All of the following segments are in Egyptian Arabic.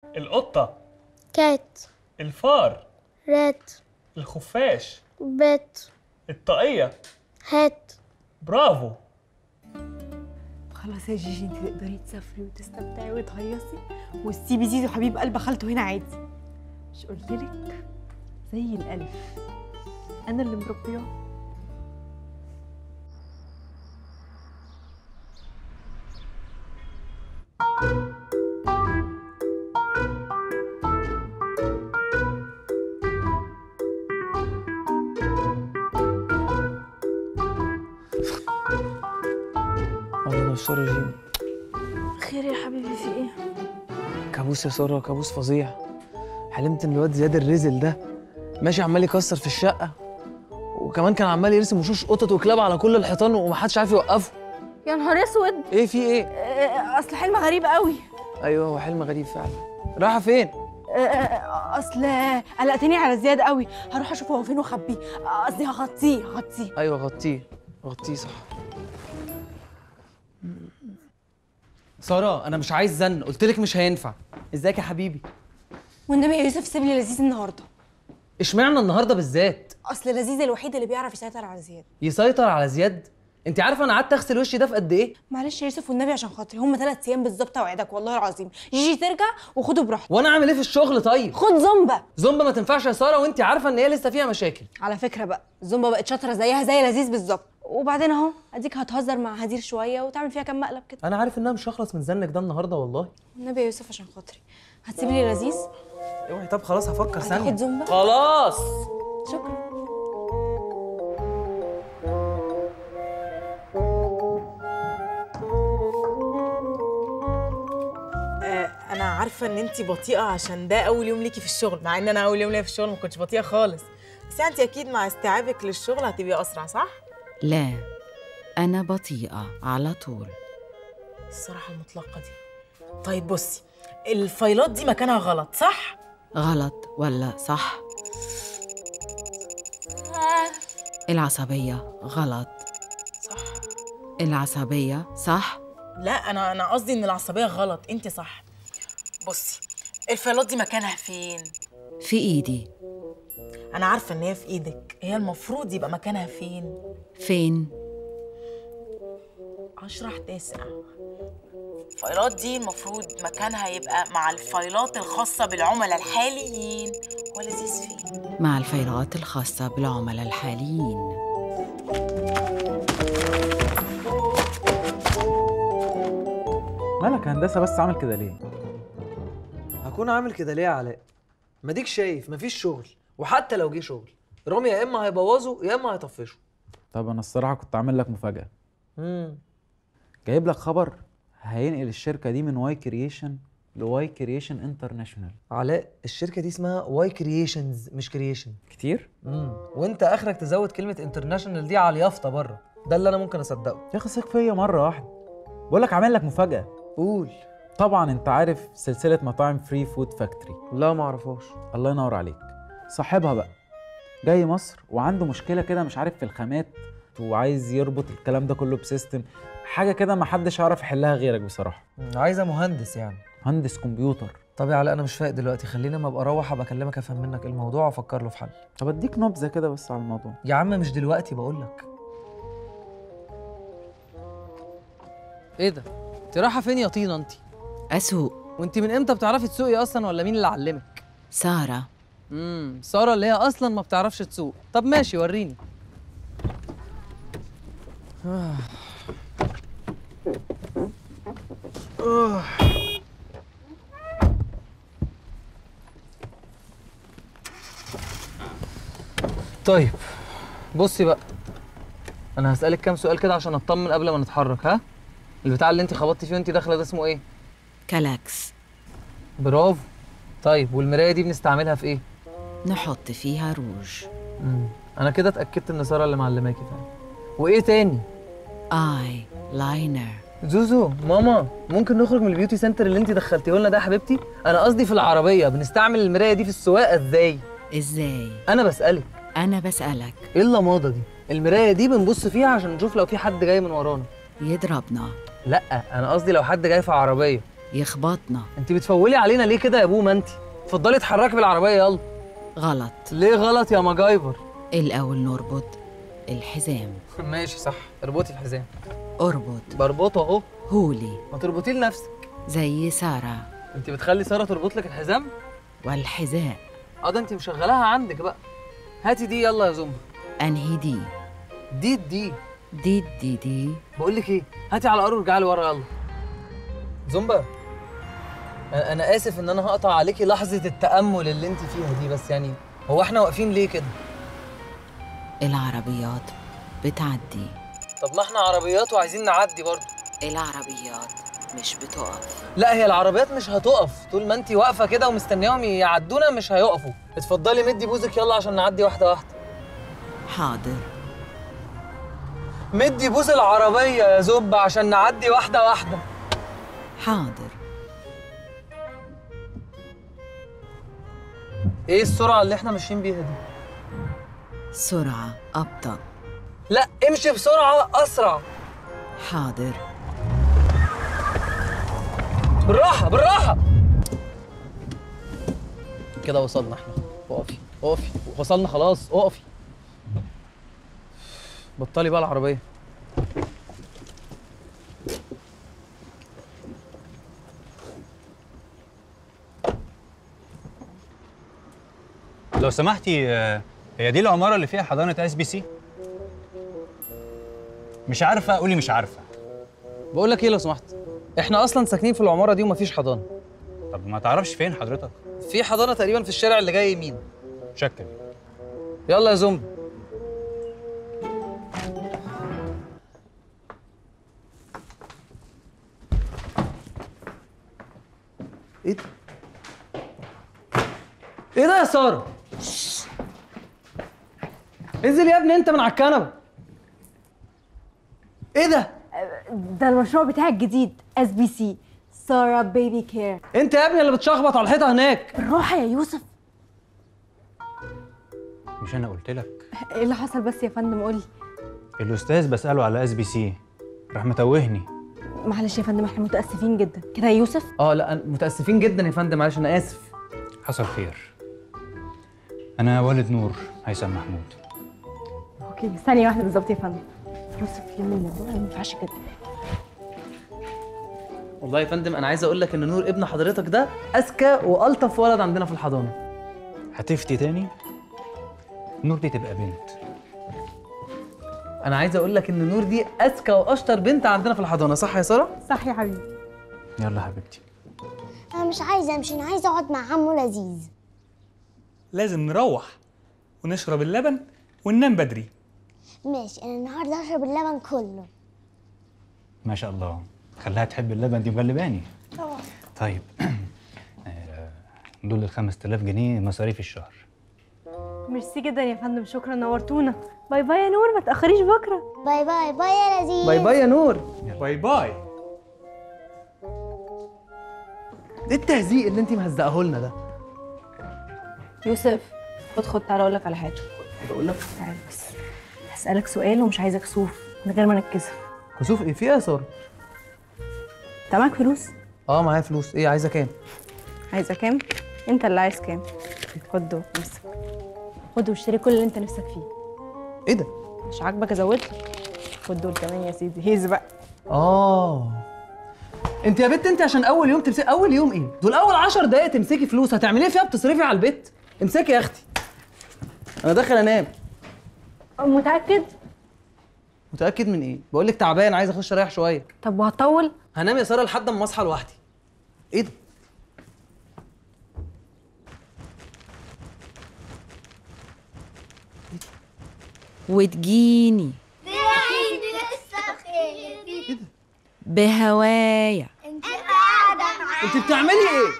القطة كات الفار رات الخفاش بت الطاقية هات برافو خلاص يا جيجي انت تقدري تسافري وتستمتعي وتهيصي وتسيبي زيزو حبيب قلب خالته هنا عادي مش قلتلك زي الالف انا اللي مربياه الله سارة جيم خير يا حبيبي في ايه كابوس يا سارة كابوس فظيع حلمت ان الواد زياد الرزل ده ماشي عمال يكسر في الشقة وكمان كان عمال يرسم وشوش قطط وكلاب على كل الحيطان ومحدش عارف يوقفه يا نهار اسود ايه في ايه؟ آه، اصل حلم غريب قوي ايوه هو حلم غريب فعلا رايحة فين؟ آه، آه، اصل قلقتني على زياد قوي هروح اشوفه هو فين واخبيه آه، قصدي هغطيه هغطيه ايوه غطيه غطيه صح سارة أنا مش عايز زن قلت لك مش هينفع ازيك يا حبيبي والنبي يا يوسف سيب لي لذيذ النهارده اشمعنى النهارده بالذات اصل لذيذ الوحيد اللي بيعرف يسيطر على زياد يسيطر على زياد انت عارفه انا قعدت اغسل وشي ده في قد ايه معلش يا يوسف والنبي عشان خاطري هم ثلاث ايام بالظبط اوعدك والله العظيم جيجي ترجع وخده براحتك وانا اعمل ايه في الشغل طيب خد زومبا زومبا ما تنفعش يا ساره وانت عارفه ان هي لسه فيها مشاكل على فكره بقى زومبا بقت شاطره زيها زي لذيذ بالظبط وبعدين اهو اديك هتهزر مع هدير شويه وتعمل فيها كام مقلب كده انا عارف ان انا مش هخلص من زنك ده النهارده والله النبي يا يوسف عشان خاطري هتسيبي لي لذيذ اوعي طب خلاص هفكر ثانيه هتاخد زومبا خلاص شكرا آه، انا عارفه ان انت بطيئه عشان ده اول يوم ليكي في الشغل مع ان انا اول يوم ليا في الشغل ما كنتش بطيئه خالص بس انت اكيد مع استيعابك للشغل هتبقي اسرع صح لا أنا بطيئة على طول الصراحه المطلقه دي طيب بصي الفايلات دي مكانها غلط صح غلط ولا صح العصبية غلط صح العصبية صح لا انا انا قصدي ان العصبيه غلط انت صح بصي الفايلات دي مكانها فين في إيدي انا عارفه ان هي في ايدك هي المفروض يبقى مكانها فين فين اشرح تسع الفايلات دي المفروض مكانها يبقى مع الفايلات الخاصة بالعملاء الحاليين هو لذيذ فين مع الفيلات الخاصة بالعملاء الحاليين مالك يا هندسه بس عامل كده ليه هكون عامل كده ليه يا علاء؟ ما ديك شايف مفيش شغل وحتى لو جه شغل رامي يا اما هيبوظه يا اما هيطفشه طب انا الصراحه كنت عامل لك مفاجاه امم جايب لك خبر هينقل الشركه دي من واي كرييشن لواي كرييشن انترناشونال علاء الشركه دي اسمها واي كرييشنز مش كرييشن كتير امم وانت اخرك تزود كلمه انترناشونال دي على اليافطه بره ده اللي انا ممكن اصدقه يا اخي ثق فيا مره واحده بقول لك عامل لك مفاجاه قول طبعا انت عارف سلسله مطاعم فري فود فاكتوري لا ما اعرفهاش الله ينور عليك صاحبها بقى جاي مصر وعنده مشكله كده مش عارف في الخامات وعايز يربط الكلام ده كله بسيستم حاجه كده ما حدش يعرف يحلها غيرك بصراحه عايزه مهندس يعني مهندس كمبيوتر طب يا علاء انا مش فايق دلوقتي خلينا ما ابقى اروح ابقى اكلمك افهم منك إيه الموضوع وافكر له في حل طب اديك نبذه كده بس على الموضوع يا عم مش دلوقتي بقول لك ايه ده انت رايحه فين يا طينه انت أسوق وانت من امتى بتعرفي تسوقي اصلا ولا مين اللي علمك سارة امم ساره اللي هي اصلا ما بتعرفش تسوق طب ماشي وريني طيب بصي بقى انا هسألك كام سؤال كده عشان اطمن قبل ما نتحرك ها البتاع اللي انت خبطتي فيه وانت داخله ده اسمه ايه كلاكس برافو طيب والمرايه دي بنستعملها في ايه نحط فيها روج امم انا كده اتاكدت ان ساره اللي معلماكي فعلا وايه تاني آي لاينر زوزو ماما ممكن نخرج من البيوتي سنتر اللي انت دخلتيه لنا ده يا حبيبتي انا قصدي في العربيه بنستعمل المرايه دي في السواقه ازاي إزاي انا بسالك أنا بسألك ايه اللماضه دي المرايه دي بنبص فيها عشان نشوف لو في حد جاي من ورانا يضربنا لا انا قصدي لو حد جاي في عربيه يخبطنا انت بتفولي علينا ليه كده يا ابو ما انت اتفضلي اتحركي بالعربيه يلا غلط ليه غلط يا مجايبر الأول نربط الحزام ماشي صح اربطي الحزام اربط بربطه اهو هولي ما تربطيه لنفسك زي سارة انت بتخلي ساره تربط لك الحزام والحذاء اه ده انت مشغلاها عندك بقى هاتي دي يلا يا زومبا أنهي دي دي دي دي دي دي بقول لك ايه هاتي على الارض ورجعي لورا يلا زومبا انا أنا اسف ان انا هقطع عليكي لحظه التامل اللي انت فيها دي بس يعني هو احنا واقفين ليه كده العربيات بتعدي طب ما احنا عربيات وعايزين نعدي برضه العربيات مش بتقف لا هي العربيات مش هتقف طول ما انت واقفه كده ومستنياهم يعدونا مش هيقفوا اتفضلي مدي بوزك يلا عشان نعدي واحده واحده حاضر مدي بوس العربيه يا زوب عشان نعدي واحده واحده حاضر ايه السرعه اللي احنا ماشيين بيها دي سرعة أبطأ لا امشي بسرعه اسرع حاضر بالراحه بالراحه كده وصلنا احنا اقفي اقفي وصلنا خلاص اقفي بطلي بقى العربيه لو سمحتي آه، هي دي العمارة اللي فيها حضانة اس بي سي؟ مش عارفة قولي مش عارفة بقول لك ايه لو سمحت احنا اصلا ساكنين في العماره دي ومفيش حضانه طب ما تعرفش فين حضرتك؟ في حضانه تقريبا في الشارع اللي جاي يمين شكل يلا يا زومبي ايه ده؟ ايه ده يا ساره؟ انزل يا ابني انت من على الكنبه ايه ده؟ ده المشروع بتاعي الجديد اس بي سي سارة بيبي كير انت يا ابني اللي بتشخبط على الحيطه هناك بالراحة يا يوسف مش أنا قلت لك ايه اللي حصل بس يا فندم قولي الأستاذ بسأله على اس بي سي راح متوهني معلش يا فندم احنا متأسفين جدا كده يا يوسف اه لا أنا- متاسفين جدا يا فندم معلش انا اسف حصل خير أنا والد نور هيثم محمود اوكي ثانية واحدة بالظبط يا فندم يوسف يم الموضوع ما ينفعش كده والله يا فندم انا عايز اقول لك ان نور ابن حضرتك ده اذكى والطف ولد عندنا في الحضانه هتفتي تاني؟ نور دي تبقى بنت انا عايز اقول لك ان نور دي اذكى واشطر بنت عندنا في الحضانه صح يا ساره صح يا حبيبي يلا حبيبتي انا مش عايزه امشي انا عايزه اقعد مع عمو لذيذ لازم نروح ونشرب اللبن وننام بدري ماشي انا النهارده هشرب اللبن كله ما شاء الله خليها تحب اللبن دي مغلباني طيب آه، دول ال 5000 جنيه مصاريف الشهر ميرسي جدا يا فندم شكرا نورتونا باي باي يا نور ما تأخريش بكرة باي باي باي يا لذيذ باي باي يا نور باي باي ايه التهزيق اللي انت مهزقه لنا ده يوسف خد خد تعالى اقول لك على حاجة بقول لك تعالى بس هسألك سؤال ومش عايزة كسوف من غير ما نتكسف كسوف ايه في ايه يا ساره انت معاك فلوس اه معايا فلوس ايه عايزه كام عايزة كام انت اللي عايز كام خد دول امسك خد واشتري كل اللي انت نفسك فيه ايه ده مش عاجبك ازود لك خد دول كمان يا سيدي هيز بقى اه انت يا بنت انت عشان اول يوم تمسكي اول يوم ايه دول اول 10 دقايق تمسكي فلوس هتعملي ايه فيها بتصرفي على البيت امسكي يا اختي انا داخل انام متأكد متاكد من ايه بقول لك تعبان عايز اخش اريح شويه طب وهتطول هنام يا ساره لحد اما اصحى لوحدي ايه ده وتجيني بهوايا انت بتعملي ايه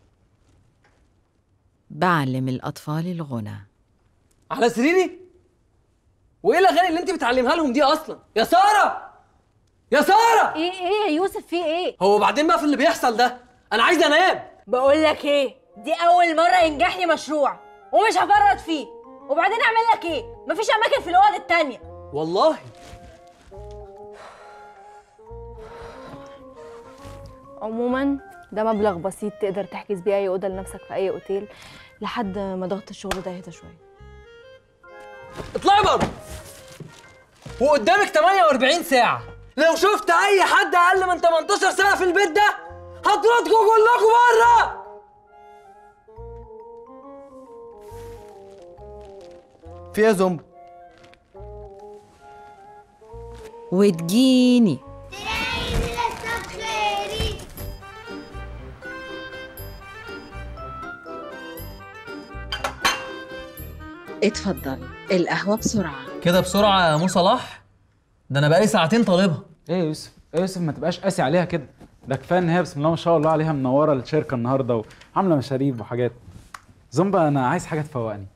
بعلم الأطفال الغنى على سريري وايه الاغاني اللي انت بتعلمها لهم دي اصلا يا ساره يا ساره ايه ايه يا يوسف في ايه هو بعدين بقى في اللي بيحصل ده انا عايز انام بقول لك ايه دي اول مره ينجح لي مشروع ومش هفرط فيه وبعدين اعمل لك ايه مفيش اماكن في الاوض التانية والله عموما ده مبلغ بسيط تقدر تحجز بيه اي اوضه لنفسك في اي اوتيل لحد ما ضغط الشغل ده يهدى شويه اطلعي بره وقدامك 48 ساعة لو شفت أي حد أقل من 18 سنة في البيت ده هطردكم كلكم بره في إيه يا زومبا؟ وتجيني اتفضل القهوة بسرعة كده بسرعة يا مو صلاح ده أنا بقالي ساعتين طالبها ايه يا يوسف ايه يا يوسف ما تبقاش قاسي عليها كده ده كفايه ان هي بسم الله ما شاء الله عليها منوره الشركه النهارده وعامله مشاريب وحاجات زومبا انا عايز حاجه تفوقني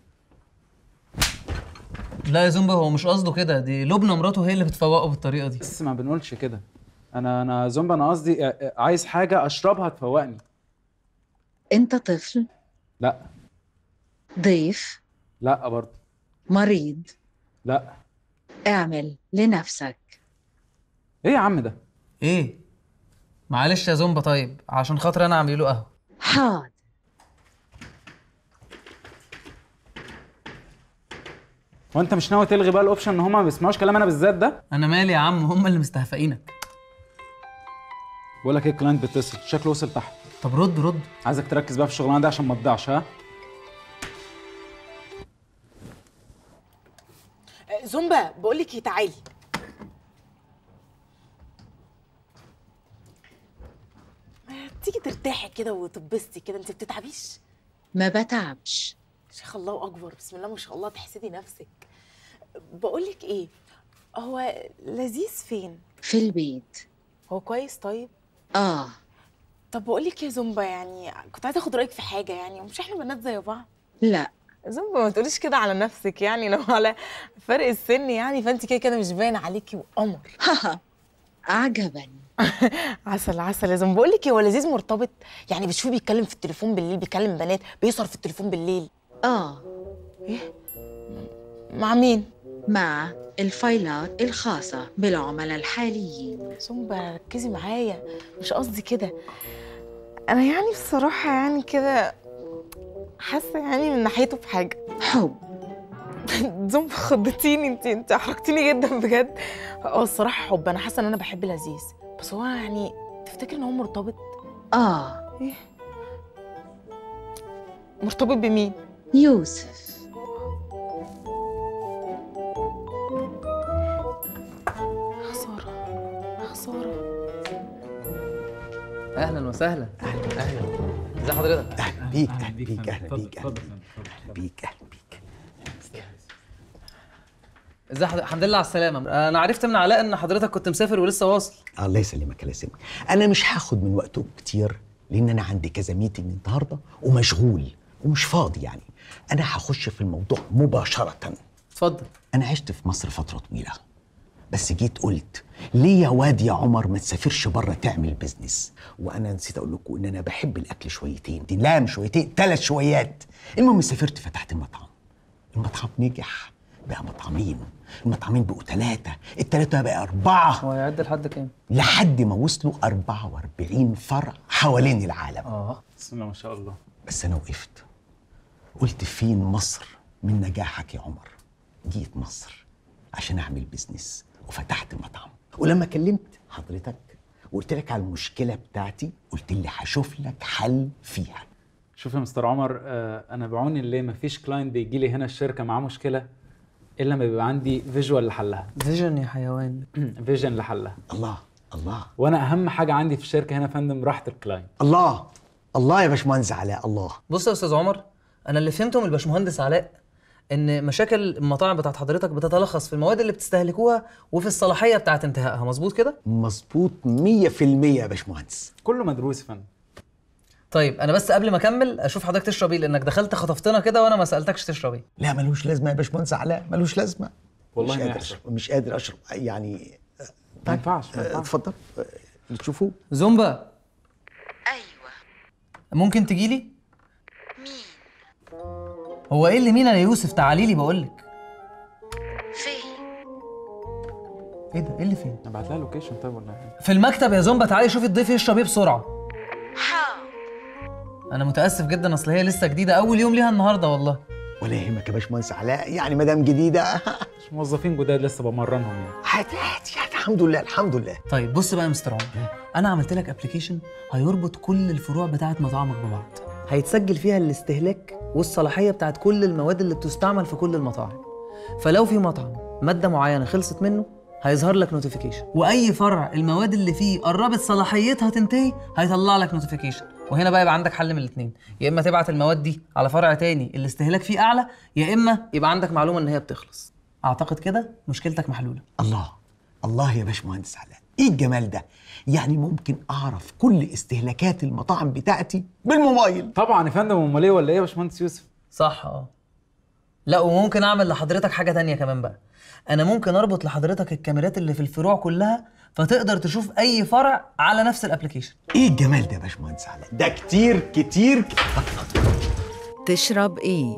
لا يا زومبا هو مش قصده كده دي لبنى مراته هي اللي بتفوقه بالطريقة دي بس ما بنقولش كده انا انا زومبا انا قصدي آه، آه، عايز حاجه اشربها تفوقني انت طفل لا ضيف لا برضه مريض لا اعمل لنفسك ايه يا عم ده إيه؟ معلش يا زومبا طيب عشان خاطر أنا أعمل له قهوة حاضر هو انت مش ناوي تلغي بقى الاوبشن ان هما ما بيسمعوش كلام انا بالذات ده أنا مالي يا عم هم اللي مستهفئينك بقول لك ايه الكلاينت بيتصل شكله وصل تحت طب رد رد عايزك تركز بقى في الشغلانه دي عشان ما تضيعش ها آه، زومبا بقول لك ايه تعالي ما تيجي ترتاحي كده وتبسطي كده انت بتتعبيش ما بتعبش شيخ الله اكبر بسم الله ما شاء الله تحسدي نفسك بقول لك ايه هو لذيذ فين في البيت هو كويس طيب اه طب بقول لك يا زومبا يعني كنت عايزه اخد رايك في حاجه يعني مش احنا بنات زي بعض لا زومبا ما تقوليش كده على نفسك يعني لو على فرق السن يعني فانت كده كده مش باين عليكي وقمر هاها عجبا عسل عسل يا زومبا بقول لك هو لذيذ مرتبط يعني بتشوفيه بيتكلم في التليفون بالليل بيكلم بنات بيسهر في التليفون بالليل اه مع مين مع الفايلات الخاصة بالعملاء الحاليين زومبا ركزي معايا مش قصدي كده انا يعني بصراحه يعني كده حاسه يعني من ناحيته بحاجه حب زومبا خضتيني انت انت احرجتيني جدا بجد اه الصراحه حب انا حاسه ان انا بحب لذيذ بس هو يعني تفتكر ان هو مرتبط اه ايه مرتبط بمين يوسف خساره خساره أهلا وسهلا أهلا أهلا ازي حضرتك؟ اهلا بيك اهلا بيك اهلا بيك اهلا بيك اهلا بيك ازي حضرتك؟ الحمد لله على السلامة أنا عرفت من علاء إن حضرتك كنت مسافر ولسه واصل الله يسلمك الله يسلمك انا مش هاخد من وقتك كتير لان انا عندي كذا ميتنج النهارده ومشغول ومش فاضي يعني انا هخش في الموضوع مباشره اتفضل انا عشت في مصر فتره طويله بس جيت قلت ليه يا واد يا عمر ما تسافرش بره تعمل بيزنس وانا نسيت اقول لكم ان انا بحب الاكل شويتين دي لا مش شويتين ثلاث شويات المهم سافرت فتحت المطعم المطعم نجح بقى مطعمين المطعمين بقوا ثلاثة الثلاثة بقى أربعة هو هيعد لحد كام؟ لحد ما وصلوا 44 فرع حوالين العالم اه بسم الله ما شاء الله بس أنا وقفت قلت فين مصر من نجاحك يا عمر جيت مصر عشان أعمل بيزنس وفتحت مطعم ولما كلمت حضرتك وقلت لك على المشكلة بتاعتي قلت لي هشوف لك حل فيها شوف يا مستر عمر آه، انا بعوني اللي مفيش كلاينت بيجي لي هنا الشركه معاه مشكله الا لما بيبقى عندي فيجوال لحلها فيجن يا حيوان فيجن لحلها الله الله وانا اهم حاجه عندي في الشركه هنا يا فندم راحه الكلاينت الله الله يا باشمهندس علاء الله بص يا استاذ عمر انا اللي فهمته من الباشمهندس علاء ان مشاكل المطاعم بتاعت حضرتك بتتلخص في المواد اللي بتستهلكوها وفي الصلاحيه بتاعت انتهائها مظبوط كده مظبوط 100% يا باشمهندس كله مدروس يا فندم طيب انا بس قبل ما اكمل اشوف حضرتك تشرب ايه لانك دخلت خطفتنا كده وانا ما سالتكش تشرب ايه لا ملوش لازمه يا باشمهندس علاء ملوش لازمه والله مش ما قادر يحصل. أشرب. مش قادر اشرب يعني ما ينفعش ما آه، ينفعش. اتفضل آه، اللي تشوفوه زومبا ايوه ممكن تجي لي مين هو ايه اللي مين يا يوسف تعالي لي بقول لك فين ايه ده ايه اللي فين ابعت لها لوكيشن طيب ولا إيه؟ في المكتب يا زومبا تعالي شوفي الضيف يشرب ايه بسرعه انا متاسف جدا اصل هي لسه جديده اول يوم ليها النهارده والله ولا يهمك يا باشمهندس علاء يعني ما دام جديده مش موظفين جداد لسه بمرنهم يعني عادي عادي عادي الحمد لله الحمد لله طيب بص بقى يا مستر عمر انا عملت لك ابلكيشن هيربط كل الفروع بتاعه مطاعمك ببعض هيتسجل فيها الاستهلاك والصلاحيه بتاعه كل المواد اللي بتستعمل في كل المطاعم فلو في مطعم ماده معينه خلصت منه هيظهر لك نوتيفيكيشن واي فرع المواد اللي فيه قربت صلاحيتها تنتهي هيطلع لك نوتيفيكيشن وهنا بقى يبقى عندك حل من الاثنين يا اما تبعت المواد دي على فرع تاني الاستهلاك فيه اعلى يا اما يبقى عندك معلومه ان هي بتخلص اعتقد كده مشكلتك محلوله الله الله يا باشمهندس علاء ايه الجمال ده يعني ممكن اعرف كل استهلاكات المطاعم بتاعتي بالموبايل طبعا يا فندم امال ايه ولا ايه يا باشمهندس يوسف صح اه لا وممكن اعمل لحضرتك حاجه تانية كمان بقى انا ممكن اربط لحضرتك الكاميرات اللي في الفروع كلها فتقدر تشوف اي فرع على نفس الابلكيشن ايه الجمال ده يا باشمهندس علاء ده كتير كتير تشرب ايه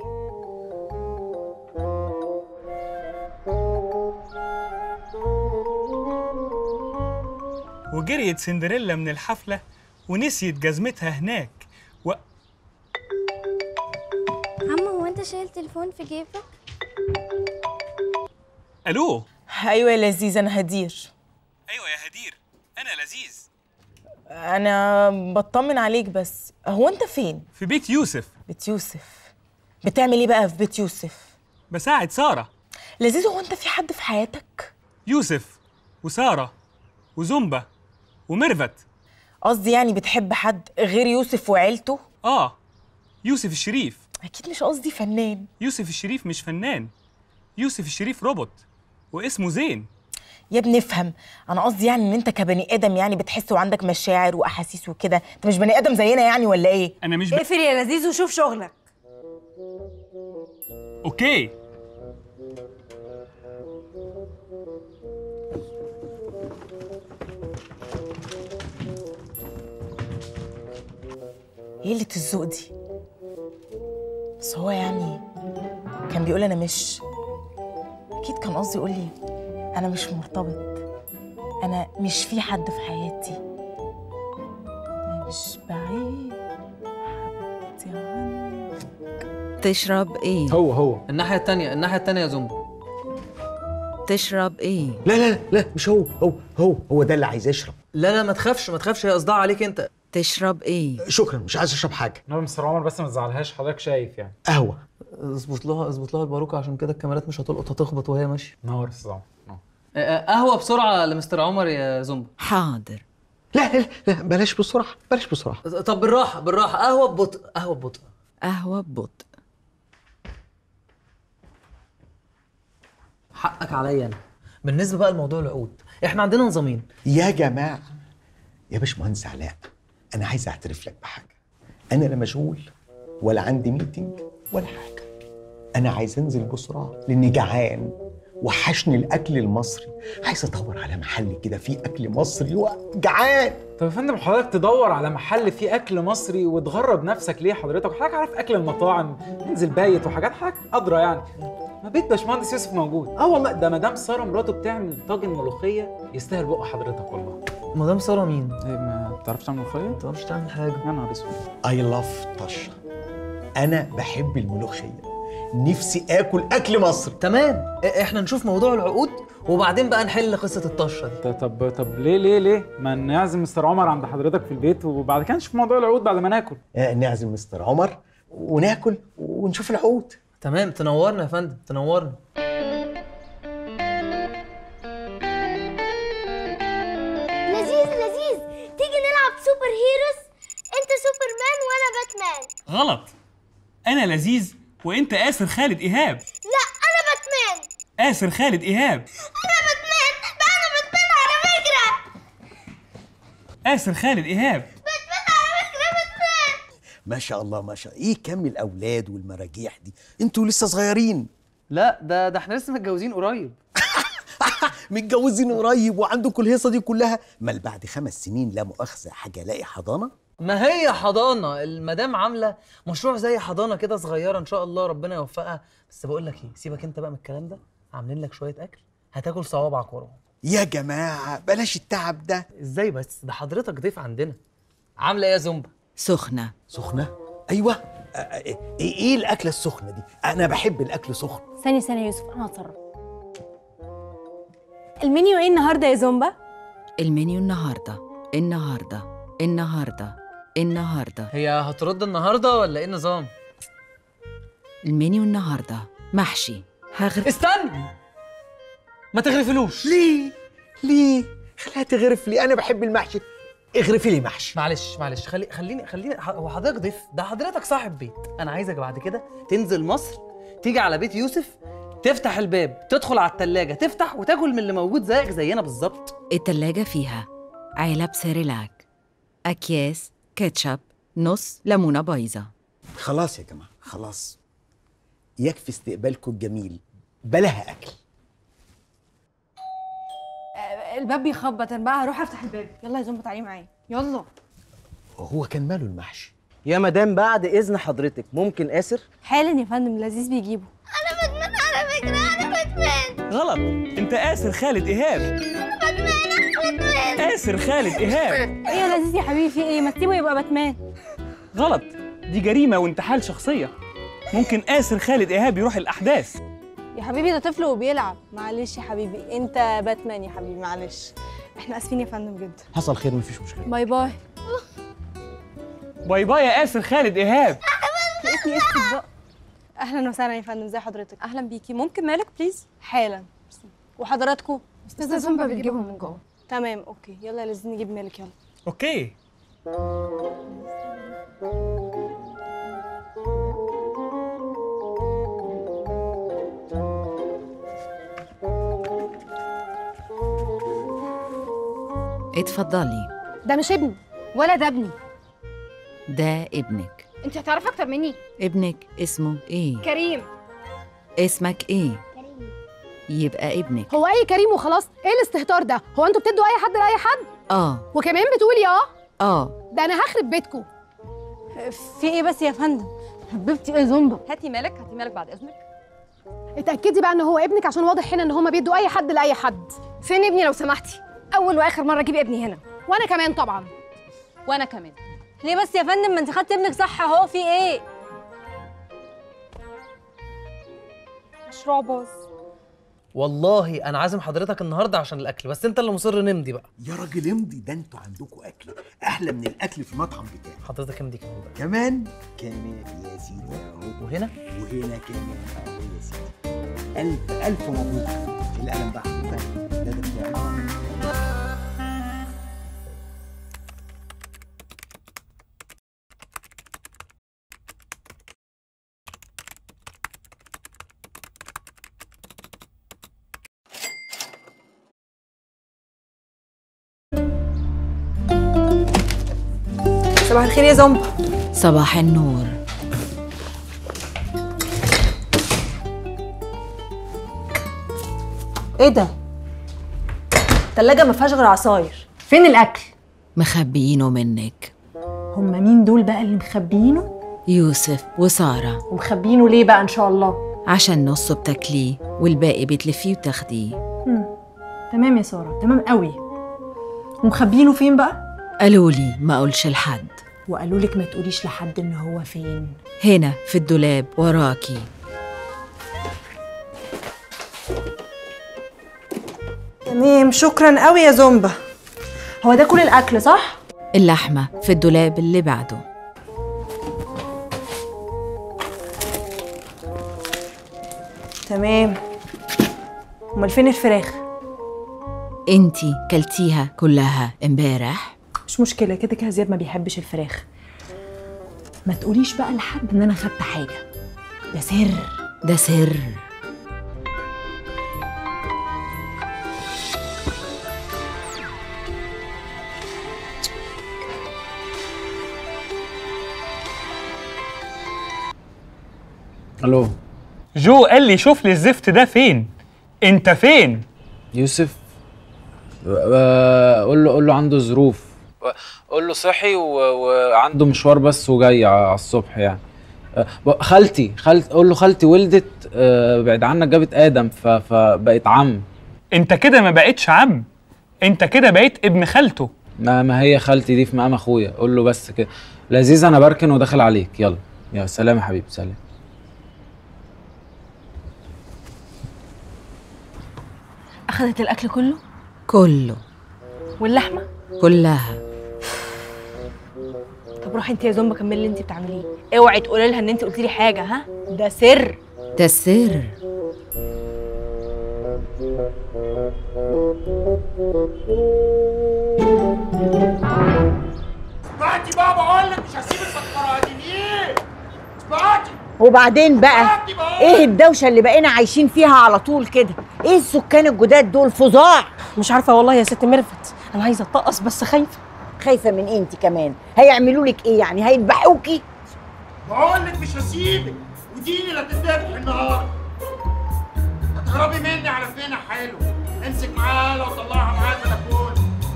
وجريت سندريلا من الحفلة ونسيت جزمتها هناك و... عم هو انت شايل تليفون في جيبك ألو ايوه يا لذيذ انا هدير أيوة يا هدير أنا لذيذ انا بطمن عليك بس هو انت فين في بيت يوسف بيت يوسف بتعمل ايه بقى في بيت يوسف بساعد سارة لذيذ هو انت في حد في حياتك يوسف وسارة وزومبا وميرفت قصدي يعني بتحب حد غير يوسف وعيلته آه يوسف الشريف اكيد مش قصدي فنان يوسف الشريف مش فنان يوسف الشريف روبوت واسمه زين يا ابني افهم انا قصدي يعني ان انت كبني ادم يعني بتحس وعندك مشاعر واحاسيس وكده انت مش بني ادم زينا يعني ولا ايه أنا مش ب... اقفل يا لذيذ وشوف شغلك أوكي ايه اللي الذوق دي بس هو يعني كان بيقول انا مش اكيد كان قصدي يقول لي انا مش مرتبط انا مش في حد في حياتي أنا مش بعيد حبيبتي عنك تشرب ايه هو هو الناحيه التانية الناحيه التانية يا زومبا تشرب ايه لا لا لا مش هو هو هو هو ده اللي عايز يشرب لا لا ما تخافش ما تخافش هي قصدها عليك انت تشرب ايه شكرا مش عايز اشرب حاجه نعم مستر عمر بس ما تزعلهاش حضرتك شايف يعني قهوه اظبط لها اظبط لها الباروكه عشان كده الكاميرات مش هتلقط هتخبط وهي ماشيه نور استاذ عمر نور. آه، آه، قهوه بسرعه لمستر عمر يا زومبا حاضر لا لا لا بلاش بسرعه بلاش بسرعه طب بالراحه بالراحه قهوه ببطء قهوه ببطء قهوة ببطء حقك عليا انا بالنسبه بقى لموضوع العقود احنا عندنا نظامين يا جماعه يا باشمهندس علاء انا عايز اعترف لك بحاجه انا لا مشغول ولا عندي ميتنج ولا حاجه انا عايز انزل بسرعه لاني جعان وحشني الاكل المصري عايز ادور على محل كده فيه اكل مصري وجعان طب يا فندم حضرتك تدور على محل فيه اكل مصري وتغرب نفسك ليه حضرتك حضرتك عارف اكل المطاعم ننزل بايت وحاجات حضرتك ادرى يعني ما بيت باشمهندس يوسف موجود اه والله ده مدام ساره مراته بتعمل طاجن ملوخيه يستاهل بق حضرتك والله مدام ساره مين؟ ايه ما بتعرفش تعمل ملوخيه؟ ما بتعرفش تعمل حاجه يا نهار اسود اي لاف طشه انا بحب الملوخيه نفسي اكل اكل مصري تمام احنا نشوف موضوع العقود وبعدين بقى نحل قصه الطشه دي طب طب طب ليه ليه ليه ما نعزم مستر عمر عند حضرتك في البيت وبعد كده نشوف موضوع العقود بعد ما ناكل آه، نعزم مستر عمر وناكل ونشوف العقود تمام تنورنا يا فندم تنورنا لذيذ لذيذ تيجي نلعب سوبر هيروز انت سوبرمان وانا باتمان غلط أنا لذيذ وأنت آسر خالد إيهاب لا انا باتمان آسر خالد إيهاب انا باتمان ده انا باتمان على فكره آسر خالد إيهاب باتمان على فكره باتمان ما شاء الله ما شاء الله ايه كم الاولاد والمراجيح دي انتوا لسه صغيرين لا ده ده احنا لسه متجوزين قريب متجوزين قريب وعندكم الهيصه دي كلها مال بعد خمس سنين لا مؤاخذه حاجه الاقي حضانه ما هي حضانه المدام عامله مشروع زي حضانه كده صغيره ان شاء الله ربنا يوفقها بس بقول لك ايه سيبك انت بقى من الكلام ده عاملين لك شويه اكل هتاكل صوابعك وراهم يا جماعه بلاش التعب ده ازاي بس ده حضرتك ضيف عندنا عامله ايه يا زومبا سخنة سخنه ايوه آه، آه، ايه ايه الاكله السخنه دي انا بحب الاكل سخن ثانية ثانية يا يوسف أنا هتصرف المنيو إيه النهاردة يا زومبا؟ المنيو النهاردة النهاردة النهاردة النهاردة هي هترد النهارده ولا ايه النظام؟ المنيو النهاردة محشي هغرف استنى ما تغرفلوش ليه ليه خليها تغرف لي انا بحب المحشي اغرفي لي محشي معلش معلش خلي خليني خليني ح- هو حضرتك ضيف ده حضرتك صاحب بيت انا عايزك بعد كده تنزل مصر تيجي على بيت يوسف تفتح الباب تدخل على التلاجة تفتح وتاكل من اللي موجود زيك زينا بالظبط التلاجة فيها علب سيريلاك أكياس كاتشب نص ليمونة بايظة خلاص يا جماعه خلاص يكفي استقبالكم الجميل بلاها اكل الباب بيخبط أنا بقى هروح أفتح الباب يلا يا زومبا تعالي معايا يلا هو كان ماله المحشي يا مدام بعد اذن حضرتك ممكن اسر حالا يا فندم لذيذ بيجيبه انا باتمان على فكره انا باتمان غلط انت آسر خالد إيهاب انا باتمان انا باتمان آسر خالد إيهاب إيه يا لذيذ يا حبيبي في إيه؟ ما تسيبه يبقى باتمان غلط دي جريمة وانتحال شخصية ممكن آسر خالد إيهاب يروح الأحداث يا حبيبي ده طفل وبيلعب معلش يا حبيبي أنت باتمان يا حبيبي معلش إحنا آسفين يا فندم جدا حصل خير مفيش مشكله باي باي باي باي يا آسر خالد إيهاب لقيتني اسكت بقى اهلا وسهلا يا فندم ازي حضرتك اهلا بيكي ممكن مالك بليز حالا وحضراتكم استاذه زومبا بتجيبهم من جوه تمام اوكي يلا يا لازم نجيب مالك يلا أوكي اتفضلي ده مش ابني ولا ده ابني ده ابنك انت هتعرفي اكتر مني ابنك اسمه ايه؟ كريم اسمك ايه؟ يبقى ابنك هو اي كريم وخلاص ايه الاستهتار ده هو انتوا بتدوا اي حد لاي حد اه وكمان بتقولي اه اه ده انا هخرب بيتكم في ايه بس يا فندم حبيبتي ايه زومبا هاتي مالك هاتي مالك بعد اذنك اتاكدي بقى ان هو ابنك عشان واضح هنا ان هما بيدوا اي حد لاي حد فين ابني لو سمحتي اول واخر مره اجيب ابني هنا وانا كمان طبعا وانا كمان ليه بس يا فندم ما انت خدت ابنك صح اهو في ايه مشروع باظ والله انا عازم حضرتك النهارده عشان الاكل بس انت اللي مصر نمضي بقى يا راجل امضي ده انتوا عندكم اكل احلى من الاكل في المطعم بتاعي حضرتك امضي كمان بقى كمان كمان يا سيدي اهو وهنا وهنا كمان اهو يا سيدي الف الف مبروك القلم بقى حبيبي ده ده بتاعي صباح الخير يا زومبا صباح النور ايه ده التلاجة ما فيهاش غير عصاير فين الاكل مخبيينه منك هما مين دول بقى اللي مخبيينه يوسف وسارة ومخبيينه ليه بقى ان شاء الله عشان نصه بتاكليه والباقي بتلفيه وتاخديه تمام يا ساره تمام قوي ومخبيينه فين بقى قالوا لي ما اقولش لحد وقالوا لك ما تقوليش لحد ان هو فين هنا في الدولاب وراكي تمام شكرا قوي يا زومبا هو ده كل الاكل صح اللحمة في الدولاب اللي بعده تمام امال فين الفراخ انتي كلتيها كلها امبارح مش مشكله كده كده زياد ما بيحبش الفراخ ما تقوليش بقى لحد ان انا خدت حاجه ده سر ده سر الو جو قال لي شوف لي الزفت ده فين انت فين يوسف آه، قول له قول له عنده ظروف قول له صحي و... وعنده مشوار بس وجاي على الصبح يعني آه، ب- خالتي خالتي قول له خالتي ولدت آه، بعد عنك جابت ادم ف... فبقت عم انت كده ما بقتش عم انت كده بقيت ابن خالته ما, ما هي خالتي دي في مقام اخويا قول له بس كده لذيذ انا بركن وداخل عليك يلا يا سلام يا حبيبي سلام اخذت الاكل كله كله واللحمه كلها طب روحي انت يا زومبا كملي اللي انت بتعمليه اوعي تقولي لها ان انت قلتي لي حاجه ها ده سر ده السر اسمعتي بقى بقول لك مش هسيب السكرانيين اسمعتي وبعدين بقى ايه الدوشه اللي بقينا عايشين فيها على طول كده ايه السكان الجداد دول فظاع مش عارفه والله يا ست ميرفت انا عايزه اتطقص بس خايفه خايفه من إيه انت كمان هيعملوا لك ايه يعني هيذبحوكي بقول لك مش هسيبك وديني اللي هتذبح النهارده هتهربي مني على فين يا حلو امسك معاها لو طلعها معايا البلكونه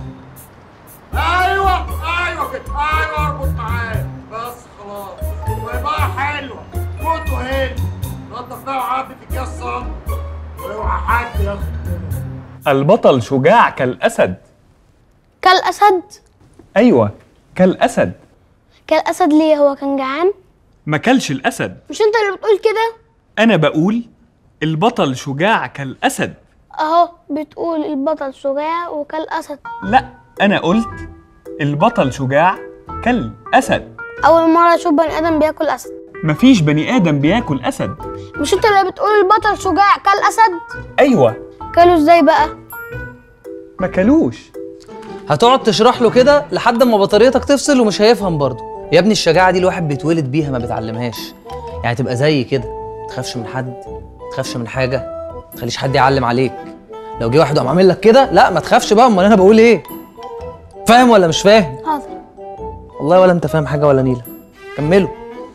ايوه ايوه كده ايوه اربط معايا بس خلاص ويبقى حلوه موتوا هنا نضف بقى وعبي في اكياس صمت واوعى حد ياخد البطل شجاع كالأسد كالأسد أيوة كالأسد كالأسد ليه هو كان جعان ما كلش الأسد مش انت اللي بتقول كده أنا بقول البطل شجاع كالأسد اهو بتقول البطل شجاع وكالأسد لا أنا قلت البطل شجاع كالأسد أول مرة أشوف بني آدم بياكل أسد مفيش بني آدم بياكل أسد مش انت اللي بتقول البطل شجاع كالأسد أيوة كانوا ازاي بقى ما كلوش هتقعد تشرح له كده لحد ما بطاريتك تفصل ومش هيفهم برضه يا ابني الشجاعه دي الواحد بيتولد بيها ما بيتعلمهاش يعني تبقى زي كده ما تخافش من حد ما تخافش من حاجه ما تخليش حد يعلم عليك لو جه واحد وقام عامل لك كده لا ما تخافش بقى امال انا بقول ايه فاهم ولا مش فاهم حاضر والله ولا انت فاهم حاجه ولا نيله كملوا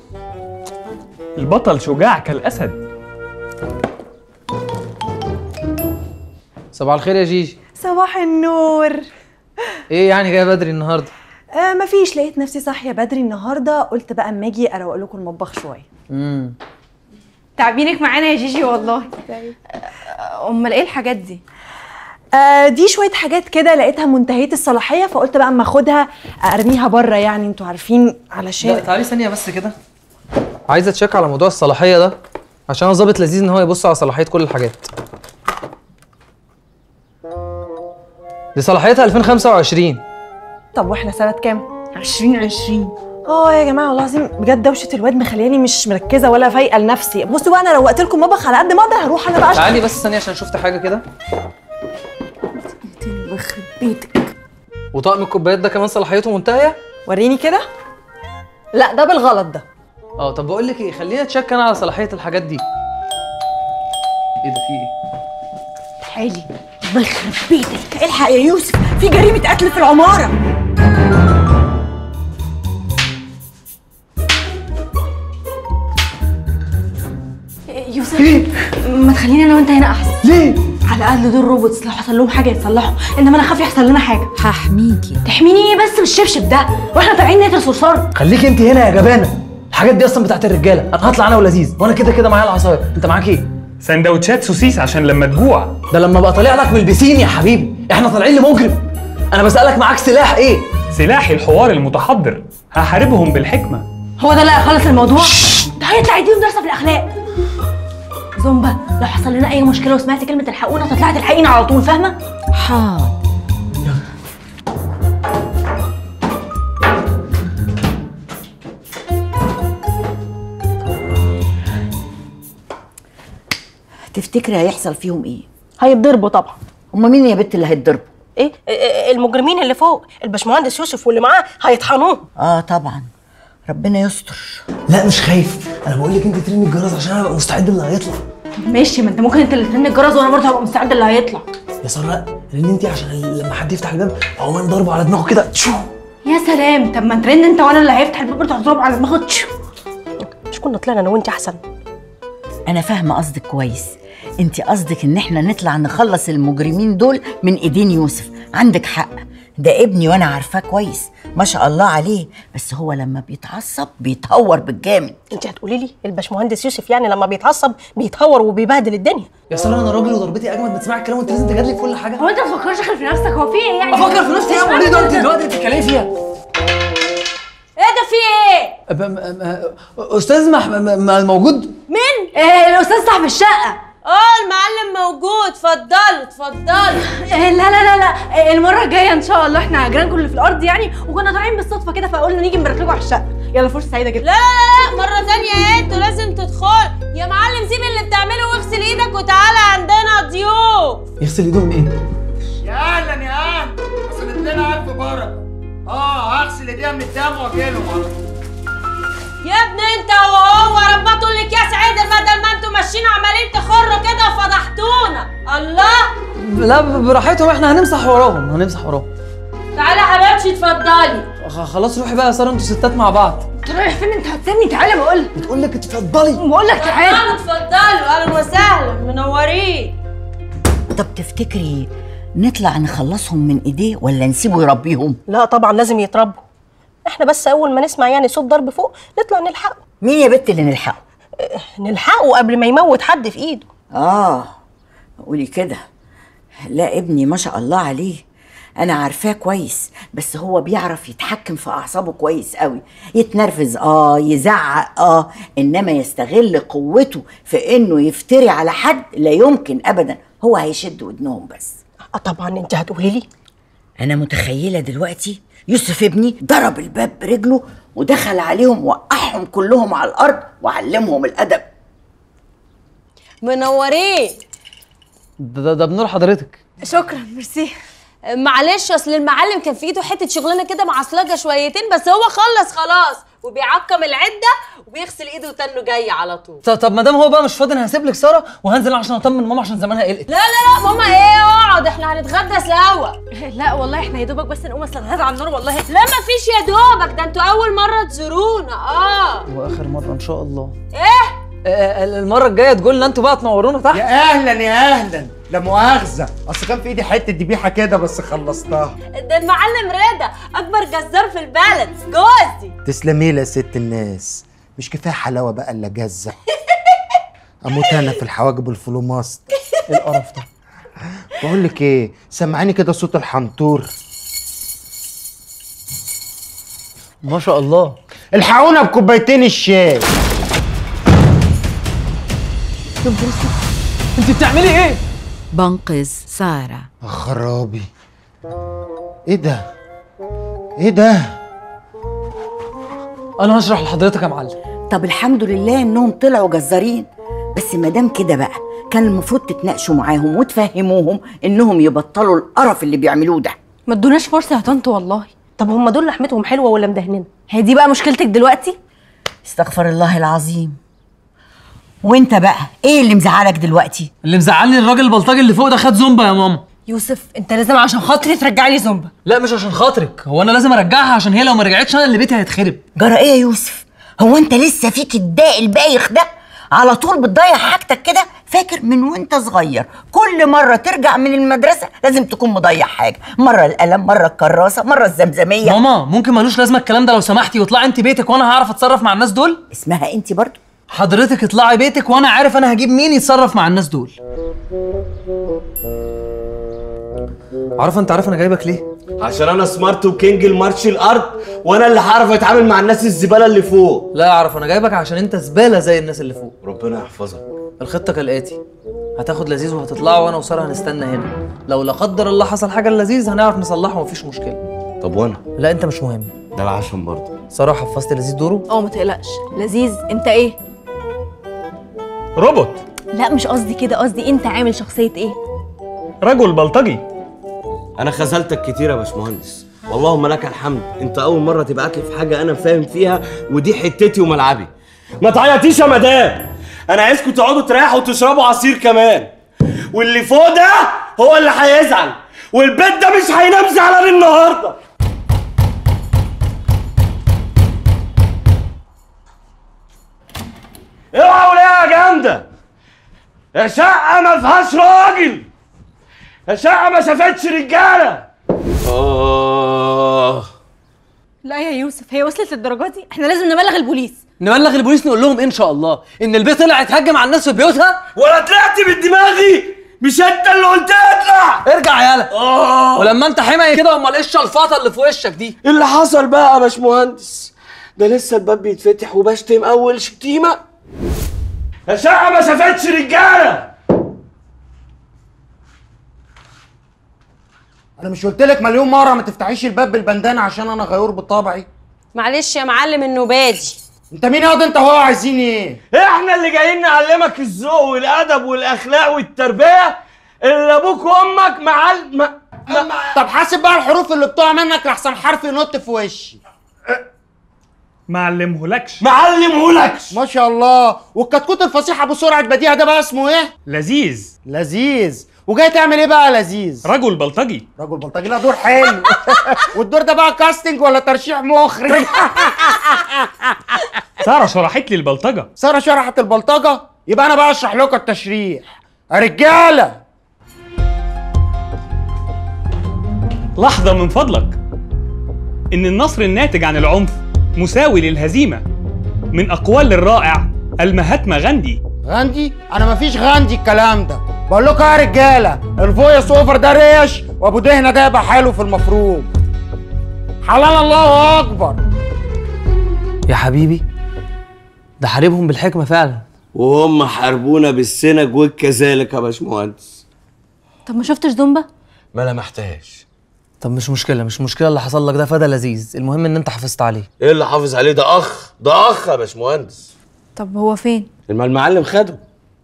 البطل شجاع كالأسد صباح الخير يا جيجي صباح النور ايه يعني جايه بدري النهارده آه مفيش لقيت نفسي صاحيه بدري النهارده قلت بقى اما اجي اروق لكم المطبخ شويه امم تعبينك معانا يا جيجي والله آه، امال ايه الحاجات دي آه دي شويه حاجات كده لقيتها منتهيه الصلاحيه فقلت بقى اما اخدها ارميها بره يعني انتوا عارفين لا علشان تعالي ثانيه بس كده عايز اتشيك على موضوع الصلاحيه ده عشان انا ظابط لذيذ ان هو يبص على صلاحيه كل الحاجات دي صلاحيتها 2025 طب واحنا سنه كام 2020 اه يا جماعه والله العظيم بجد دوشه الواد مخلياني مش مركزه ولا فايقه لنفسي بصوا بقى انا روقت لكم مطبخ على قد ما اقدر هروح انا بقى تعالي بس ثانيه عشان شفت حاجه كده يخرب بيتك وطقم الكوبايات ده كمان صلاحيته منتهيه وريني كده لا ده بالغلط ده اه طب بقول لك ايه خلينا تشيك انا على صلاحيه الحاجات دي ايه ده في ايه حالي الله يخرب بيتك الحق يا يوسف في جريمه قتل في العماره يوسف ما تخليني انا وانت هنا احسن ليه على الاقل دول روبوتس لو حصل لهم حاجه يتصلحوا انما انا خاف يحصل لنا حاجه هحميكي تحميني ايه بس بالشبشب ده واحنا طالعين نقتل صرصار خليكي انت هنا يا جبانه الحاجات دي اصلا بتاعت الرجاله انا هطلع انا ولذيذ وانا كده كده معايا العصايه انت معاك ايه سندوتشات سوسيس عشان لما تجوع ده لما بقى طالع لك من البسين يا حبيبي احنا طالعين لمجرم انا بسالك معاك سلاح ايه سلاحي الحوار المتحضر هحاربهم بالحكمة هو ده اللي هيخلص الموضوع ده هيطلع يديهم درس في الاخلاق زومبا لو حصل لنا اي مشكله وسمعت كلمه الحقونا تطلعي تلحقينا على طول فاهمه حاضر تفتكري هيحصل فيهم ايه هيتضربوا طبعا هما مين يا بت اللي هيتضربوا ايه إيه، المجرمين اللي فوق الباشمهندس يوسف واللي معاه هيطحنوه اه طبعا ربنا يستر لا مش خايف انا بقول لك انت ترمي الجرس عشان انا ابقى مستعد اللي هيطلع ماشي ما انت ممكن انت اللي ترن الجرس وانا برضه هبقى مستعد اللي هيطلع يا ساره لان انت عشان لما حد يفتح الباب هو انا ضربه على دماغه كده تشو يا سلام طب ما ترن انت وانا اللي هيفتح الباب برضه هضربه على دماغه تشو. مش كنا طلعنا انا وانت احسن انا فاهمه قصدك كويس انت قصدك ان احنا نطلع نخلص المجرمين دول من ايدين يوسف عندك حق ده ابني وانا عارفاه كويس ما شاء الله عليه بس هو لما بيتعصب بيتهور بالجامد انت هتقولي لي الباشمهندس يوسف يعني لما بيتعصب بيتهور وبيبهدل الدنيا يا ساره انا راجل وضربتي اجمد ما تسمعي الكلام وانت لازم تجادلي في كل حاجه هو انت ما تفكرش غير في نفسك هو في ايه يعني افكر في نفسي يا ام ايه ده انت دلوقتي بتتكلمي فيها ايه ده في ايه ب- م- م- استاذ مح... م- م- موجود مين إيه الاستاذ صاحب الشقه اه المعلم موجود اتفضلوا اتفضلوا إيه لا لا لا لا إيه المره الجايه ان شاء الله احنا جيرانكم اللي في الارض يعني وكنا طالعين بالصدفه كده فقلنا نيجي نبارك لكم على الشقه يلا فرصه سعيده جدا لا لا لا مرة تانية انتوا لازم تدخلوا يا معلم سيب اللي بتعمله واغسل ايدك وتعالى عندنا ضيوف يغسل ايده من ايه؟ يا اهلا يا اهلا حصلت لنا الف بركه اه هغسل ايديها من الدم واجيلهم على طول يا ابني انت وهو ربطوا الاكياس عدل بدل ما انتوا ماشيين عمالين تخروا كده وفضحتونا الله لا ب- براحتهم احنا هنمسح وراهم هنمسح وراهم تعالى يا حبيبتي اتفضلي خ- خلاص روحي بقى يا ساره انتوا ستات مع بعض انت رايح فين انت هتسيبني تعالى بقول بتقول لك اتفضلي بقول لك تعالى تعالوا اتفضلوا اهلا وسهلا منورين طب تفتكري نطلع نخلصهم من ايديه ولا نسيبه يربيهم لا طبعا لازم يتربوا احنا بس اول ما نسمع يعني صوت ضرب فوق نطلع نلحقه مين يا بت اللي نلحقه نلحقه قبل ما يموت حد في ايده اه قولي كده لا ابني ما شاء الله عليه انا عارفاه كويس بس هو بيعرف يتحكم في اعصابه كويس قوي يتنرفز اه يزعق اه انما يستغل قوته في انه يفتري على حد لا يمكن ابدا هو هيشد ودنهم بس اه طبعا انت هتقولي لي انا متخيله دلوقتي يوسف ابني ضرب الباب برجله ودخل عليهم وقعهم كلهم على الارض وعلمهم الادب منورين ده, ده, ده بنور حضرتك شكرا ميرسي معلش اصل المعلم كان في ايده حته شغلانه كده معصلجه شويتين بس هو خلص خلاص وبيعقم العده وبيغسل ايده وتنه جاي على طول طب طب ما دام هو بقى مش فاضي انا هسيب لك ساره وهنزل عشان اطمن ماما عشان زمانها قلقت لا لا لا ماما ايه اقعد احنا هنتغدى سوا لا والله احنا يا دوبك بس نقوم اصل هذا على النار والله لا مفيش يا دوبك ده انتوا اول مره تزورونا اه واخر مره ان شاء الله ايه آه، المره الجايه تقول لنا انتوا بقى تنورونا تحت يا اهلا يا اهلا لا مؤاخذه اصل كان في ايدي حته ذبيحه كده بس خلصتها ده المعلم رضا اكبر جزار في البلد جوزي تسلمي لي يا ست الناس مش كفايه حلاوه بقى الا جزه اموت انا في الحواجب الفلوماست ايه القرف ده بقول لك ايه سمعيني كده صوت الحنطور ما شاء الله الحقونا بكوبايتين الشاي انت بتعملي ايه بنقذ سارة خرابي ايه ده ايه ده انا هشرح لحضرتك يا معلم طب الحمد لله انهم طلعوا جزارين بس ما دام كده بقى كان المفروض تتناقشوا معاهم وتفهموهم انهم يبطلوا القرف اللي بيعملوه ده ما ادوناش فرصه يا طنط والله طب هم دول لحمتهم حلوه ولا مدهنين هي دي بقى مشكلتك دلوقتي استغفر الله العظيم وانت بقى ايه اللي مزعلك دلوقتي اللي مزعلني الراجل البلطجي اللي فوق ده خد زومبا يا ماما يوسف انت لازم عشان خاطري ترجع لي زومبا لا مش عشان خاطرك هو انا لازم ارجعها عشان هي لو ما رجعتش انا اللي بيتي هيتخرب جرى ايه يا يوسف هو انت لسه فيك الداء البايخ ده على طول بتضيع حاجتك كده فاكر من وانت صغير كل مره ترجع من المدرسه لازم تكون مضيع حاجه مره القلم مره الكراسه مره الزمزميه ماما ممكن ملوش لازمه الكلام ده لو سمحتي واطلعي انت بيتك وانا هعرف اتصرف مع الناس دول اسمها انت برضو حضرتك اطلعي بيتك وانا عارف انا هجيب مين يتصرف مع الناس دول عارفه انت عارف انا جايبك ليه عشان انا سمارت وكينج المارش الارض وانا اللي هعرف اتعامل مع الناس الزباله اللي فوق لا اعرف انا جايبك عشان انت زباله زي الناس اللي فوق ربنا يحفظك الخطه كالاتي هتاخد لذيذ وهتطلعوا وانا وساره هنستنى هنا لو لا قدر الله حصل حاجه لذيذ هنعرف نصلحه ومفيش مشكله طب وانا لا انت مش مهم ده العشم برضه ساره حفظت لذيذ دوره اه ما تقلقش لذيذ انت ايه روبوت لا مش قصدي كده قصدي انت عامل شخصيه ايه رجل بلطجي انا خذلتك كتير يا باشمهندس واللهم لك الحمد انت اول مره تبعت لي في حاجه انا فاهم فيها ودي حتتي وملعبي ما تعيطيش يا مدام انا عايزكم تقعدوا تريحوا وتشربوا عصير كمان واللي فوق ده هو اللي هيزعل والبيت ده مش هينام زعلان النهارده اوعوا ليه يا جامده يا شقه ما فيهاش راجل يا شقه ما شافتش رجاله اه لا يا يوسف هي وصلت للدرجه دي احنا لازم نبلغ البوليس نبلغ البوليس نقول لهم إيه ان شاء الله ان البيت طلع يتهجم على الناس في بيوتها ولا طلعت من دماغي مش انت اللي قلت لي اطلع ارجع يالا اه ولما انت حمي كده امال ايه الشلفطه اللي في وشك دي اللي حصل بقى يا باشمهندس ده لسه الباب بيتفتح وبشتم اول شتيمه الشقه ما شافتش رجاله انا مش قلت لك مليون مره ما تفتحيش الباب بالبندانه عشان انا غيور بطبعي معلش يا معلم النوبادي انت مين ياض انت وهو عايزين ايه احنا اللي جايين نعلمك الذوق والادب والاخلاق والتربيه اللي ابوك وامك معل ما... طب حاسب بقى الحروف اللي بتقع منك لحسن حرف ينط في وشي معلمهولكش معلمهولكش ما شاء الله والكتكوت الفصيح ابو سرعه بديهه ده بقى اسمه ايه لذيذ لذيذ وجاي تعمل ايه بقى يا لذيذ رجل بلطجي رجل بلطجي لا دور حلو والدور ده بقى كاستنج ولا ترشيح مخرج ساره شرحت لي البلطجه ساره شرحت البلطجه يبقى انا بقى اشرح لكم التشريح يا رجاله لحظه من فضلك ان النصر الناتج عن العنف مساوي للهزيمه من اقوال الرائع المهاتما غاندي غاندي انا مفيش غاندي الكلام ده بقول لكم يا رجاله الفويس اوفر ده ريش وابو دهنه ده يبقى حلو في المفروض حلال الله اكبر يا حبيبي ده حاربهم بالحكمه فعلا وهم حاربونا بالسنج وكذلك يا باشمهندس طب ما شفتش زومبا ما لمحتهاش طب مش مشكله مش مشكله اللي حصل لك ده فدا لذيذ المهم ان انت حافظت عليه ايه اللي حافظ عليه ده اخ ده اخ يا باشمهندس طب هو فين ما المعلم خده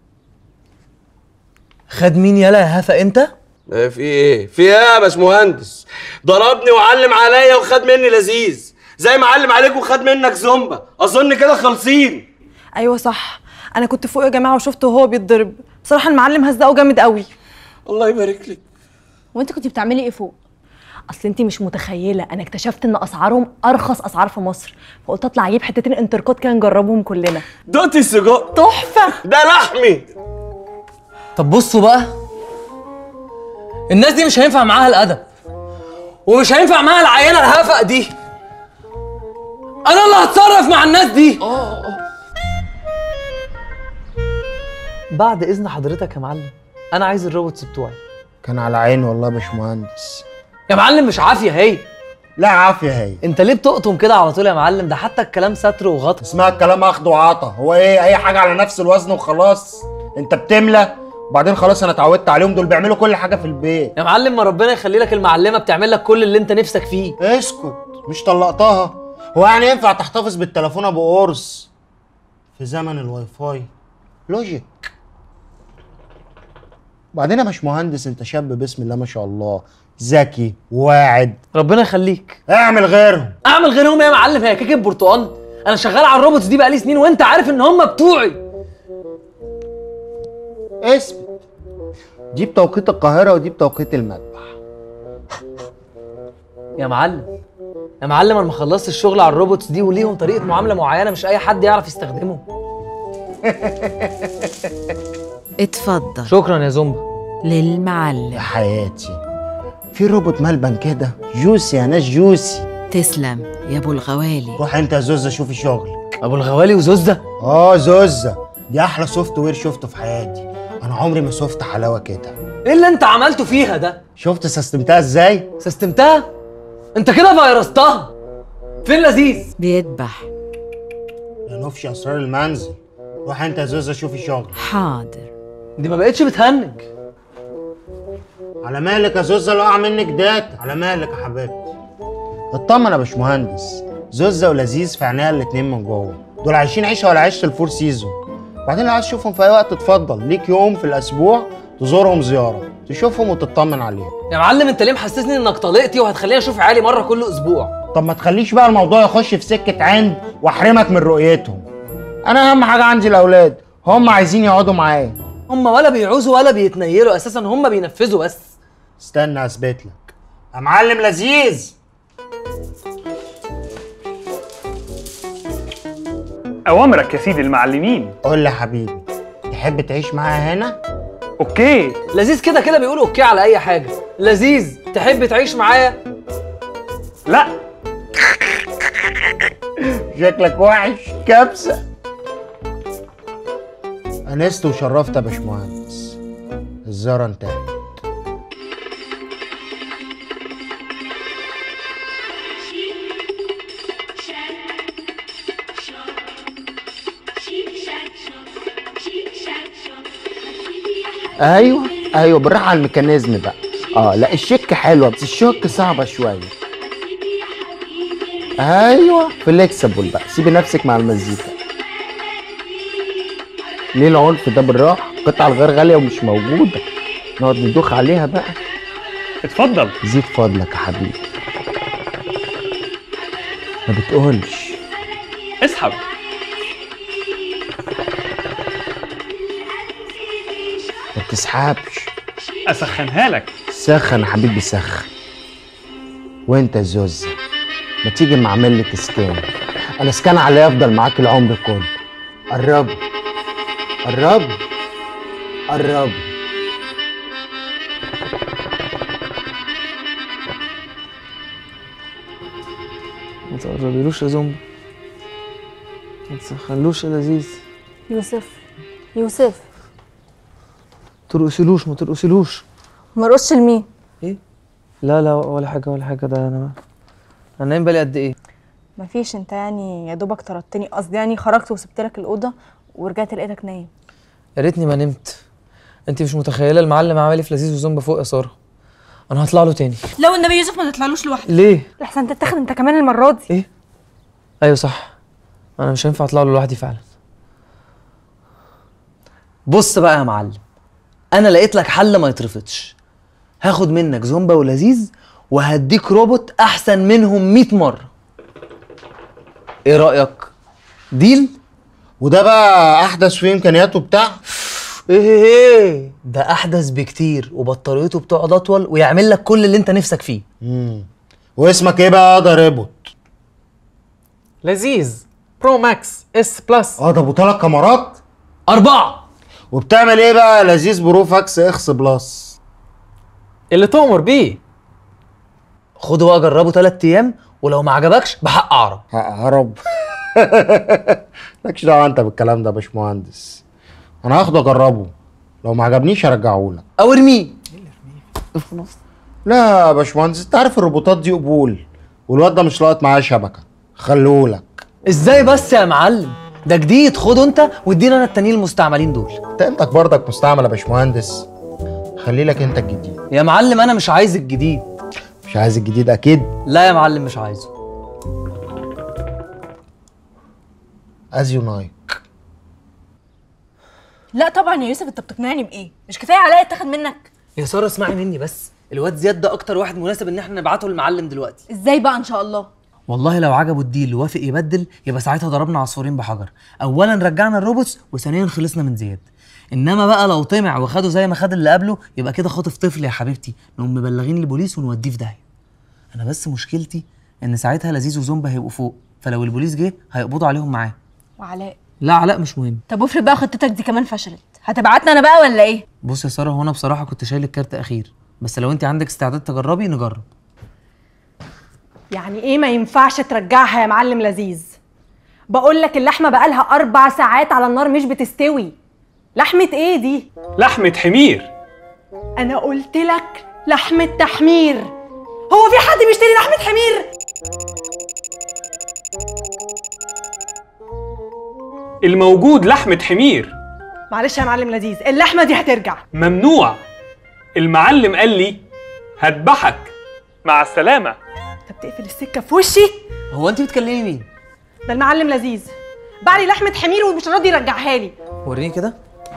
خد مين يلا يا هفا انت ايه في ايه في ايه يا باشمهندس ضربني وعلم عليا وخد مني لذيذ زي ما علم عليك وخد منك زومبا اظن كده خالصين ايوه صح انا كنت فوق يا جماعه وشفته وهو بيتضرب بصراحه المعلم هزقه جامد قوي الله يبارك لك وانت كنت بتعملي ايه فوق اصل انت مش متخيله انا اكتشفت ان اسعارهم ارخص اسعار في مصر فقلت اطلع اجيب حتتين انتركوت كده نجربهم كلنا دوتي السجق تحفه ده لحمي طب بصوا بقى الناس دي مش هينفع معاها الادب ومش هينفع معاها العينه الهفق دي انا اللي هتصرف مع الناس دي بعد اذن حضرتك يا معلم انا عايز الروبوتس بتوعي كان على عيني والله يا باشمهندس يا معلم مش عافيه هي لا عافيه هي انت ليه بتقطم كده على طول يا معلم ده حتى الكلام ستر وغطا اسمها الكلام اخد وعطا هو ايه اي حاجه على نفس الوزن وخلاص انت بتملى وبعدين خلاص انا اتعودت عليهم دول بيعملوا كل حاجه في البيت يا معلم ما ربنا يخلي لك المعلمه بتعمل لك كل اللي انت نفسك فيه اسكت مش طلقتها هو يعني ينفع تحتفظ بالتليفون ابو قرص في زمن الواي فاي لوجيك وبعدين يا باشمهندس انت شاب بسم الله ما شاء الله ذكي واعد ربنا يخليك اعمل غيرهم اعمل غيرهم يا معلم هي كيكه برتقال انا شغال على الروبوتس دي بقالي سنين وانت عارف ان هم بتوعي اثبت دي بتوقيت القاهره ودي بتوقيت المذبح يا معلم يا معلم انا ما خلصت الشغل على الروبوتس دي وليهم طريقه معامله معينه مش اي حد يعرف يستخدمه اتفضل شكرا يا زومبا للمعلم يا حياتي في روبوت ملبن كده جوسي يا ناس جوسي تسلم يا ابو الغوالي روح انت يا زوزة شوفي شغل ابو الغوالي وزوزة اه زوزة دي احلى سوفت وير شفته في حياتي انا عمري ما شفت حلاوه كده ايه اللي انت عملته فيها ده شفت سستمتها ازاي سستمتها انت كده فيرستها فين لذيذ بيذبح لا نفشي اسرار المنزل روح انت يا زوزة شوفي شغل حاضر دي ما بقتش بتهنج على مالك يا زوزة لو اقع منك داتا على مالك يا حبيبتي اطمن يا باشمهندس زوزة ولذيذ في عينيها الاتنين من جوه دول عايشين عيشه ولا عيشه الفور سيزون بعدين لو عايز تشوفهم في اي وقت اتفضل ليك يوم في الاسبوع تزورهم زياره تشوفهم وتطمن عليهم يا معلم انت ليه محسسني انك طليقتي وهتخليني اشوف عيالي مره كل اسبوع طب ما تخليش بقى الموضوع يخش في سكه عند واحرمك من رؤيتهم انا اهم حاجه عندي الاولاد هم عايزين يقعدوا معايا هم ولا بيعوزوا ولا بيتنيلوا اساسا هم بينفذوا بس استنى اثبت لك يا معلم لذيذ اوامرك يا سيدي المعلمين قول لي يا حبيبي تحب تعيش معايا هنا اوكي لذيذ كده كده بيقول اوكي على اي حاجه لذيذ تحب تعيش معايا لا شكلك وحش كبسه انست وشرفت يا باشمهندس الزياره انتهت ايوه ايوه بالراحه على الميكانيزم بقى اه لا الشك حلوه بس الشك صعبه شويه ايوه فليكسبل بقى سيبي نفسك مع المزيكا ليه العنف ده بالراحه قطع الغير غاليه ومش موجوده نقعد ندوخ عليها بقى اتفضل زيد فضلك يا حبيبي ما بتقولش اسحب ما بتسحبش اسخنها لك سخن يا حبيبي سخن وانت يا زوزة ما تيجي ما اعمل لك سكان انا سكان عليا افضل معاك العمر كله قربي قربي قربي ما تقربيلوش يا زومبا ما تسخنلوش يا لذيذ يوسف يوسف ترقصلوش ما ترقصلوش ما رقصش لمين لا لا ولا حاجه ولا حاجه ده انا انا نايم بالي قد ايه مفيش انت يعني يا دوبك طردتني قصدي يعني خرجت وسبت لك الاوضه ورجعت لقيتك نايم يا ريتني ما نمت انت مش متخيله المعلم عمل ايه في لذيذ وزومبا فوق يا ساره انا هطلع له تاني لو النبي يوسف ما تطلعلوش لوحدك ليه لحسن تتاخد انت كمان المره دي ايه ايوه صح انا مش هينفع اطلع له لوحدي فعلا بص بقى يا معلم انا لقيت لك حل ما يترفضش هاخد منك زومبا ولذيذ وهديك روبوت احسن منهم 100 مره ايه رايك ديل وده بقى احدث في امكانياته بتاع ايه ايه ده احدث بكتير وبطاريته بتقعد اطول ويعمل لك كل اللي انت نفسك فيه امم واسمك ايه بقى ده ريبوت لذيذ برو ماكس اس بلس اه ده ابو ثلاث كاميرات اربعه وبتعمل ايه بقى لذيذ برو فاكس اكس بلس اللي تؤمر بيه خده بقى جربه ثلاث ايام ولو ما عجبكش بحق اعرب هرب مالكش دعوه انت بالكلام ده يا باشمهندس انا هاخده اجربه لو ما عجبنيش هرجعه لك او ارميه لا يا باشمهندس انت عارف الروبوتات دي قبول والواد ده مش لاقط معاه شبكه خلوهولك ازاي بس يا معلم ده جديد خده انت وادينا انا التانيين المستعملين دول انت قيمتك برضك مستعمل يا باشمهندس خلي لك انت الجديد يا معلم انا مش عايز الجديد مش عايز الجديد اكيد لا يا معلم مش عايزه از يو نايك لا طبعا يا يوسف انت بتقنعني بايه مش كفايه عليا اتاخد منك يا ساره اسمعي مني بس الواد زياد ده اكتر واحد مناسب ان احنا نبعته للمعلم دلوقتي ازاي بقى ان شاء الله والله لو عجبه الديل ووافق يبدل يبقى ساعتها ضربنا عصفورين بحجر اولا رجعنا الروبوتس وثانيا خلصنا من زياد انما بقى لو طمع وخده زي ما خد اللي قبله يبقى كده خاطف طفل يا حبيبتي نقوم مبلغين البوليس ونوديه في داهيه انا بس مشكلتي ان ساعتها لذيذ وزومبا هيبقوا فوق فلو البوليس جه هيقبضوا عليهم معاه وعلاء لا علاء مش مهم طب وافرض بقى خطتك دي كمان فشلت هتبعتنا انا بقى ولا ايه بص يا ساره هو انا بصراحه كنت شايل الكارت اخير بس لو انت عندك استعداد تجربي نجرب يعني ايه ما ينفعش ترجعها يا معلم لذيذ بقول لك اللحمه بقالها اربع ساعات على النار مش بتستوي لحمه ايه دي لحمة حمير انا قلت لك لحمه تحمير هو في حد بيشتري لحمه حمير الموجود لحمة حمير معلش يا معلم لذيذ اللحمه دي هترجع ممنوع المعلم قال لي هذبحك مع السلامة انت بتقفل السكه في وشي هو انت بتكلمي مين ده المعلم لذيذ باع لي لحمه حمير ومش راضي يرجعها لي وريني كده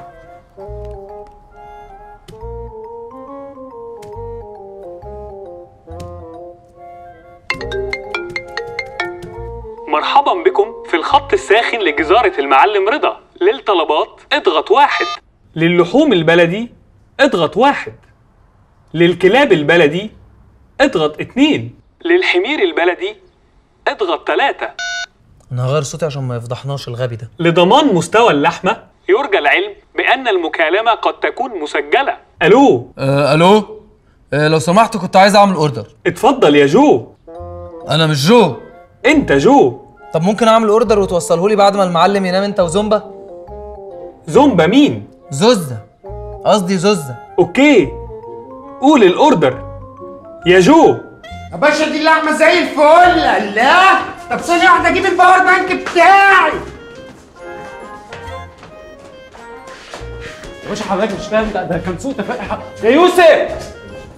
مرحبا بكم في الخط الساخن لجزارة المعلم رضا للطلبات اضغط واحد للحوم البلدي اضغط واحد للكلاب البلدي اضغط اتنين للحمير البلدي اضغط تلاتة انا هغير صوتي عشان ما يفضحناش الغبي ده لضمان مستوى اللحمة يرجى العلم بأن المكالمة قد تكون مسجلة ألو آه الو آه لو سمحت كنت عايز اعمل اوردر اتفضل يا جو انا مش جو انت جو طب ممكن اعمل اوردر وتوصله لي بعد ما المعلم ينام انت وزومبا زومبا مين زوزة قصدي زوزة اوكي قول الاوردر يا جو يا باشا دي اللحمه زي الفل الله طب ثانيه واحده اجيب الباور بانك بتاعي يا باشا حضرتك مش فاهم ده, ده كان سوء تفاهم يا يوسف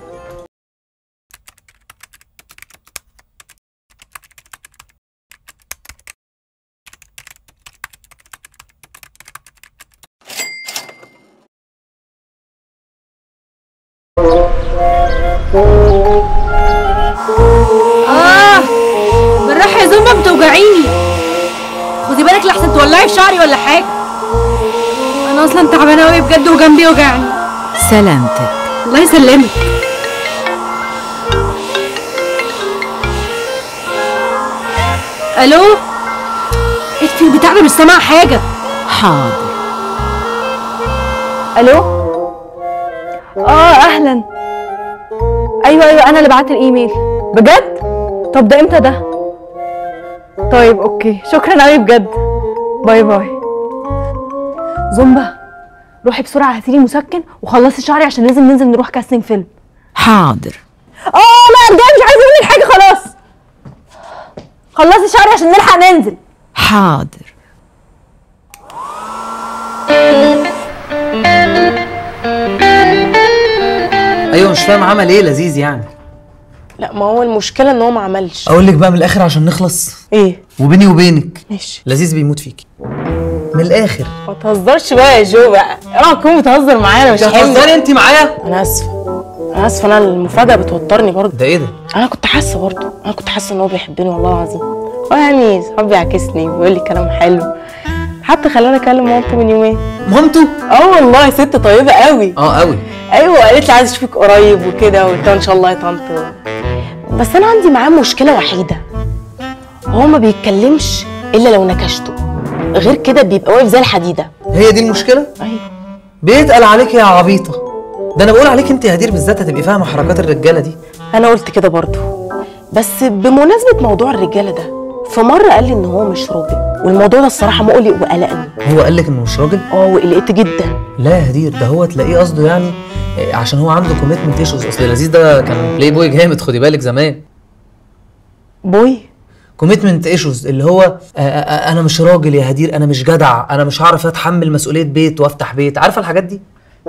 اه بالراحه يا زومبا بتوجعيني خدي بالك لحسن تولعي في شعري ولا حاجه انا اصلا تعبانه قوي بجد وجنبي وجعني سلامتك الله يسلمك الو اطفي البتاع ده مش سامعه حاجه حاضر الو اه اهلا ايوه ايوه انا اللي بعت الايميل بجد طب ده امتى ده طيب اوكي شكرا قوي بجد باي باي زومبا روحي بسرعه هاتيلي مسكن وخلصي شعري عشان لازم ننزل نروح كاستنج فيلم حاضر اه لا بجد مش عايزه منك حاجه خلاص خلصي شعري عشان نلحق ننزل حاضر ايوه مش فاهم عمل ايه لذيذ يعني لا ما هو المشكله ان هو ما عملش اقول لك بقى من الاخر عشان نخلص ايه وبيني وبينك ماشي لذيذ بيموت فيكي من الاخر ما تهزرش بقى يا جو بقى اوعى تكون بتهزر معايا انا مش انت حمل هتهزري انت معايا انا اسفه انا اسفه انا المفاجاه بتوترني برضه ده ايه ده انا كنت حاسه برضه انا كنت حاسه ان هو بيحبني والله العظيم هو يعني صحابي بيعكسني بيقول لي كلام حلو حتى خلاني اكلم مامته من يومين مامته اه والله ست طيبه قوي اه قوي ايوه قالت لي عايزه اشوفك قريب وكده وقلت لها ان شاء الله يا طنط بس انا عندي معاه مشكله وحيده هو ما بيتكلمش الا لو نكشته غير كده بيبقى واقف زي الحديده هي دي المشكله ايوه بيتقل عليك يا عبيطه ده انا بقول عليك انت يا هدير بالذات هتبقي فاهمه حركات الرجاله دي انا قلت كده برضو بس بمناسبه موضوع الرجاله ده في مره قال لي ان هو مش راجل والموضوع ده الصراحه مقلق وقلقني هو قال لك انه مش راجل اه وقلقت جدا لا يا هدير ده هو تلاقيه قصده يعني إيه، عشان هو عنده كوميتمنت ايشوز اصل لذيذ ده كان بلاي بوي جامد خدي بالك زمان بوي كوميتمنت ايشوز اللي هو آه، آه، انا مش راجل يا هدير انا مش جدع انا مش هعرف اتحمل مسؤوليه بيت وافتح بيت عارفه الحاجات دي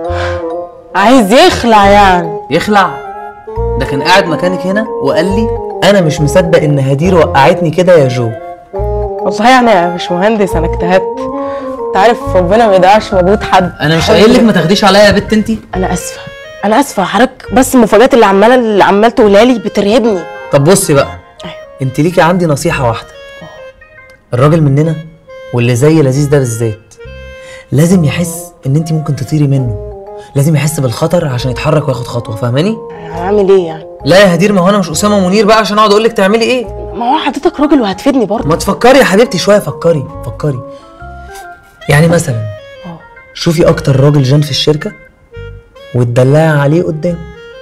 عايز يخلع يعني يخلع ده كان قاعد مكانك هنا وقال لي انا مش مصدق ان هدير وقعتني كده يا جو والله يعني يا باشمهندس انا اجتهدت انت عارف ربنا ما يضيعش مجهود حد انا مش قايل لك ما تاخديش عليا يا بت انت انا اسفه انا اسفه حضرتك بس المفاجآت اللي عماله اللي عمال تقولها لي بترهبني طب بصي بقى انت ليكي عندي نصيحه واحده الراجل مننا واللي زي لذيذ ده بالذات لازم يحس ان انت ممكن تطيري منه لازم يحس بالخطر عشان يتحرك وياخد خطوه فاهماني هعمل ايه يعني لا يا هدير ما هو انا مش اسامه منير بقى عشان اقعد اقول لك تعملي ايه ما هو حضرتك راجل وهتفيدني برضه ما تفكري يا حبيبتي شويه فكري فكري يعني مثلا شوفي اكتر راجل جان في الشركه وتدلعي عليه قدام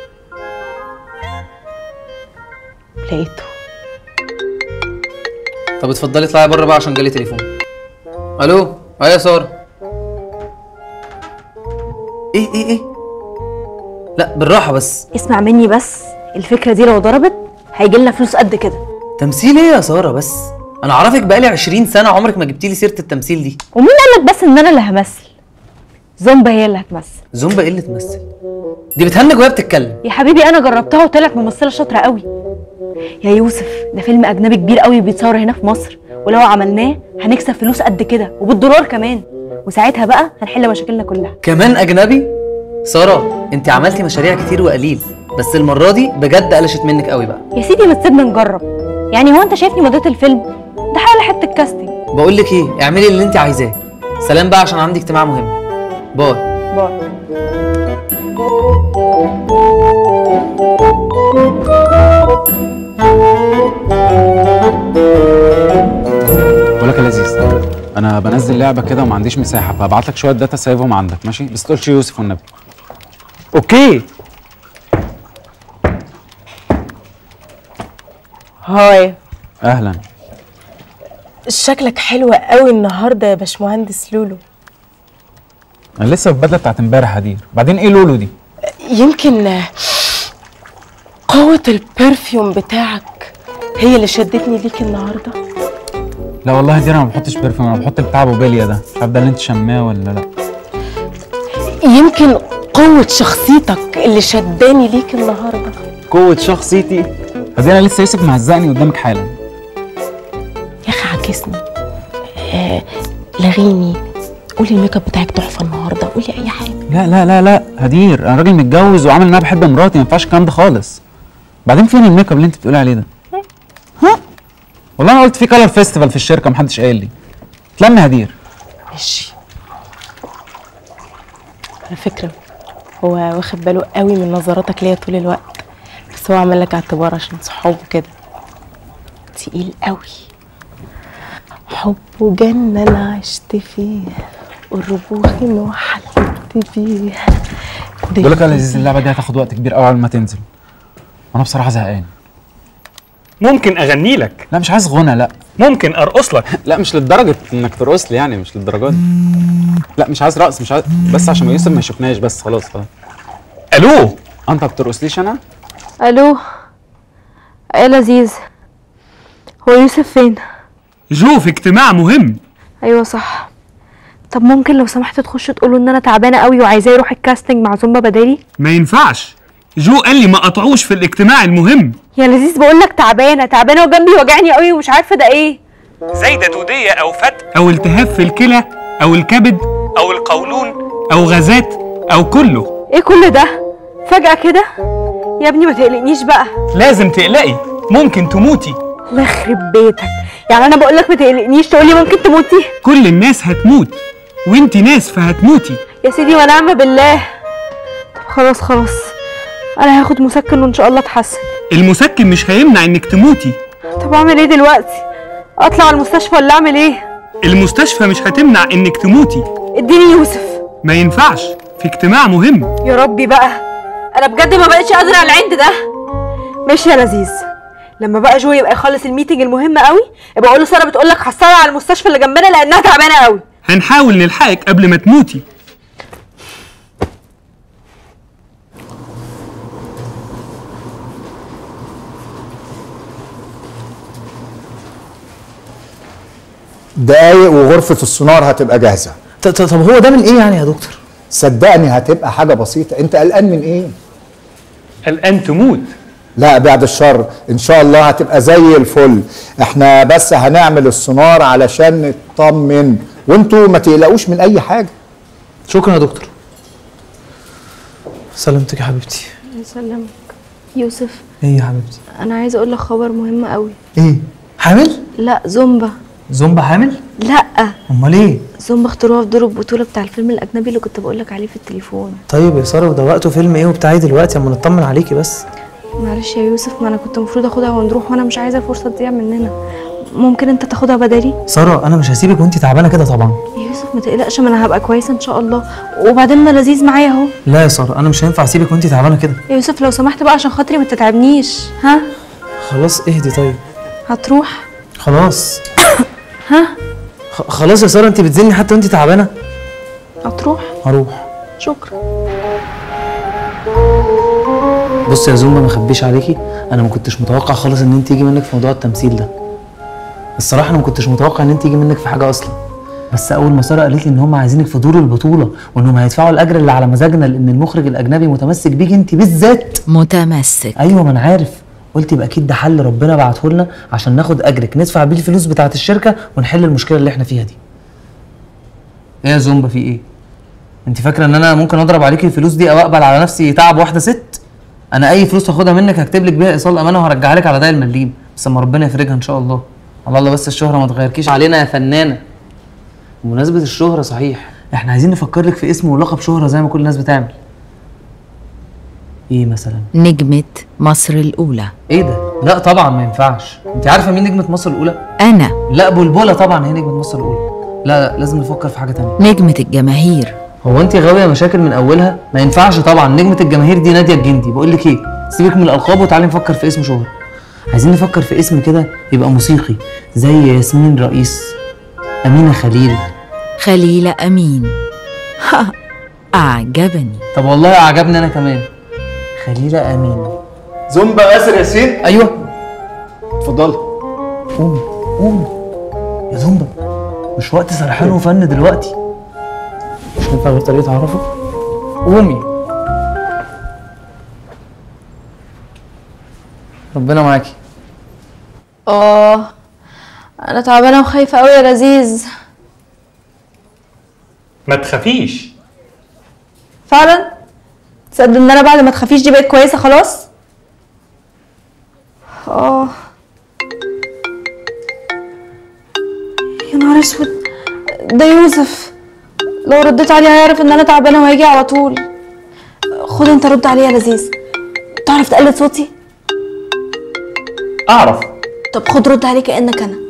لقيته طب اتفضلي اطلعي بره بقى عشان جالي تليفون الو ايه يا ساره ايه ايه ايه لا بالراحه بس اسمع مني بس الفكره دي لو ضربت هيجي لنا فلوس قد كده تمثيل ايه يا ساره بس انا اعرفك بقالي 20 سنه عمرك ما جبتي لي سيره التمثيل دي ومين قال لك بس ان انا اللي همثل زومبا هي اللي هتمثل زومبا ايه اللي تمثل دي بتهنج وهي بتتكلم يا حبيبي انا جربتها وطلعت ممثله شاطره قوي يا يوسف ده فيلم اجنبي كبير قوي بيتصور هنا في مصر ولو عملناه هنكسب فلوس قد كده وبالدولار كمان وساعتها بقى هنحل مشاكلنا كلها كمان اجنبي ساره انت عملتي مشاريع كتير وقليل بس المره دي بجد قلشت منك قوي بقى يا سيدي ما تسيبنا نجرب يعني هو انت شايفني مضيت الفيلم ده حاله حته كاستنج بقول لك ايه اعملي اللي انت عايزاه سلام بقى عشان عندي اجتماع مهم باي باي بقول لك يا لذيذ انا بنزل لعبه كده وما عنديش مساحه فهبعت لك شويه داتا سايبهم عندك ماشي بس تقولش يوسف والنبي اوكي هاي اهلا شكلك حلو قوي النهارده يا باشمهندس لولو انا لسه في البدله بتاعت امبارح هدير بعدين ايه لولو دي يمكن قوة البرفيوم بتاعك هي اللي شدتني ليك النهارده لا والله هدير انا ما بحطش برفيوم انا بحط بتاع ابو بليا ده مش عارف ده اللي انت شماه ولا لا يمكن قوة شخصيتك اللي شداني ليك النهارده قوة شخصيتي ادي انا لسه يوسف مهزقني قدامك حالا يا اخي عكسني آه لغيني قولي الميك اب بتاعك تحفه النهارده قولي اي حاجه لا لا لا لا هدير انا راجل متجوز وعامل ان انا بحب مراتي ما ينفعش الكلام ده خالص بعدين فين الميك اب اللي انت بتقولي عليه ده ها والله انا قلت في كلر فيستيفال في الشركه محدش قال لي تلم هدير ماشي على فكره هو واخد باله قوي من نظراتك ليا طول الوقت بس هو عمل لك اعتبار عشان صحابه كده تقيل قوي حب جنة أنا عشت فيه قربوخي وحلمت بيه بقول لك يا لذيذ اللعبه دي هتاخد وقت كبير قوي على ما تنزل وانا بصراحه زهقان ممكن اغني لك لا مش عايز غنى لا ممكن ارقص لك لا مش لدرجه انك ترقص لي يعني مش للدرجه دي لا مش عايز رقص مش عايز بس عشان ما يوسف ما يشوفناش بس خلاص خلاص الو انت ما بترقصليش انا الو يا لذيذ هو يوسف فين جو في اجتماع مهم ايوه صح طب ممكن لو سمحت تخشوا تقولوا ان انا تعبانه قوي وعايزاه يروح الكاستنج مع زومبا بدالي ما ينفعش جو قال لي ما قطعوش في الاجتماع المهم يا لذيذ بقول لك تعبانه تعبانه وجنبي وجعني قوي ومش عارفه ده ايه زايده دوديه او فتق او التهاب في الكلى او الكبد او القولون او غازات او كله ايه كل ده فجاه كده يا ابني ما تقلقنيش بقى لازم تقلقي ممكن تموتي الله يخرب بيتك يعني انا بقول لك ما تقلقنيش تقول لي ممكن تموتي كل الناس هتموت وانت ناس فهتموتي يا سيدي ونعم بالله طب خلاص خلاص انا هاخد مسكن وان شاء الله اتحسن المسكن مش هيمنع انك تموتي طب اعمل ايه دلوقتي اطلع على المستشفى ولا اعمل ايه المستشفى مش هتمنع انك تموتي اديني يوسف ما ينفعش في اجتماع مهم يا ربي بقى انا بجد ما بقتش قادره على العند ده ماشي يا لذيذ لما بقى جو يبقى يخلص الميتنج المهم قوي يبقى اقول له ساره بتقول لك حصلها على المستشفى اللي جنبنا لانها تعبانه قوي هنحاول نلحقك قبل ما تموتي دقايق وغرفة السونار هتبقى جاهزة طب هو ده من ايه يعني يا دكتور؟ صدقني هتبقى حاجة بسيطة انت قلقان من ايه؟ قلقان تموت لا بعد الشر ان شاء الله هتبقى زي الفل احنا بس هنعمل السونار علشان نطمن وانتوا ما تقلقوش من اي حاجة شكرا يا دكتور سلامتك يا حبيبتي يسلمك يوسف ايه يا حبيبتي انا عايزه اقول لك خبر مهم قوي ايه حامل لا زومبا زومبا حامل لا امال ايه زومبا اختاروها في دور البطوله بتاع الفيلم الاجنبي اللي كنت بقول لك عليه في التليفون طيب يا ساره وده وقته فيلم ايه وبتاعي دلوقتي اما نطمن عليكي بس معلش يا يوسف ما انا كنت المفروض اخدها ونروح وانا مش عايزه الفرصه تضيع مننا ممكن انت تاخدها بدالي ساره انا مش هسيبك وانت تعبانه كده طبعا يا يوسف ما تقلقش ما انا هبقى كويسه ان شاء الله وبعدين ما لذيذ معايا اهو لا يا ساره انا مش هينفع اسيبك وانت تعبانه كده يا يوسف لو سمحت بقى عشان خاطري ما تتعبنيش ها خلاص اهدي طيب هتروح خلاص ها خ- خلاص يا ساره انت بتزني حتى وانت تعبانه هتروح هروح شكرا بص يا زومبا ما اخبيش عليكي انا ما كنتش متوقع خالص ان انت يجي منك في موضوع التمثيل ده الصراحه انا ما كنتش متوقع ان انت يجي منك في حاجه اصلا بس اول ما ساره قالت لي ان هم عايزينك في دور البطوله وانهم هيدفعوا الاجر اللي على مزاجنا لان المخرج الاجنبي متمسك بيك انت بالذات متمسك ايوه ما انا عارف قلت يبقى اكيد ده حل ربنا بعته لنا عشان ناخد اجرك ندفع بيه الفلوس بتاعه الشركه ونحل المشكله اللي احنا فيها دي ايه يا زومبا في ايه انت فاكره ان انا ممكن اضرب عليكي الفلوس دي او اقبل على نفسي تعب واحده ست انا اي فلوس هاخدها منك هكتب لك بيها ايصال امانه وهرجعها لك على داي المليم بس اما ربنا يفرجها ان شاء الله على الله بس الشهره ما تغيركيش علينا يا فنانه بمناسبه الشهره صحيح احنا عايزين نفكر لك في اسم ولقب شهره زي ما كل الناس بتعمل ايه مثلا نجمة مصر الأولى ايه ده لا طبعا ما ينفعش انت عارفه مين نجمه مصر الاولى أنا لا بلبله طبعا هي نجمه مصر الاولى لا لا لازم نفكر في حاجه تانية نجمة الجماهير هو انت غاويه مشاكل من اولها ما ينفعش طبعا نجمه الجماهير دي ناديه الجندي بقول لك ايه سيبك من الالقاب وتعالي نفكر في اسم شهره عايزين نفكر في اسم كده يبقى موسيقي زي ياسمين رئيس امينه خليل خليل أمين ها أعجبني طب والله عجبني انا كمان خليله امين زومبا ياسر ياسين ايوه اتفضل قوم قوم يا زومبا مش وقت سرحان وفن دلوقتي مش هينفع غير طريقه تعرفه قومي ربنا معاكي اه انا تعبانه وخايفه قوي يا لذيذ ما تخافيش فعلا تصدق ان انا بعد ما تخافيش دي بقيت كويسه خلاص اه يا نهار اسود ده يوسف لو رديت عليه هيعرف ان انا تعبانه وهيجي على طول خد انت رد عليه يا لذيذ تعرف تقلد صوتي اعرف طب خد رد عليه كانك انا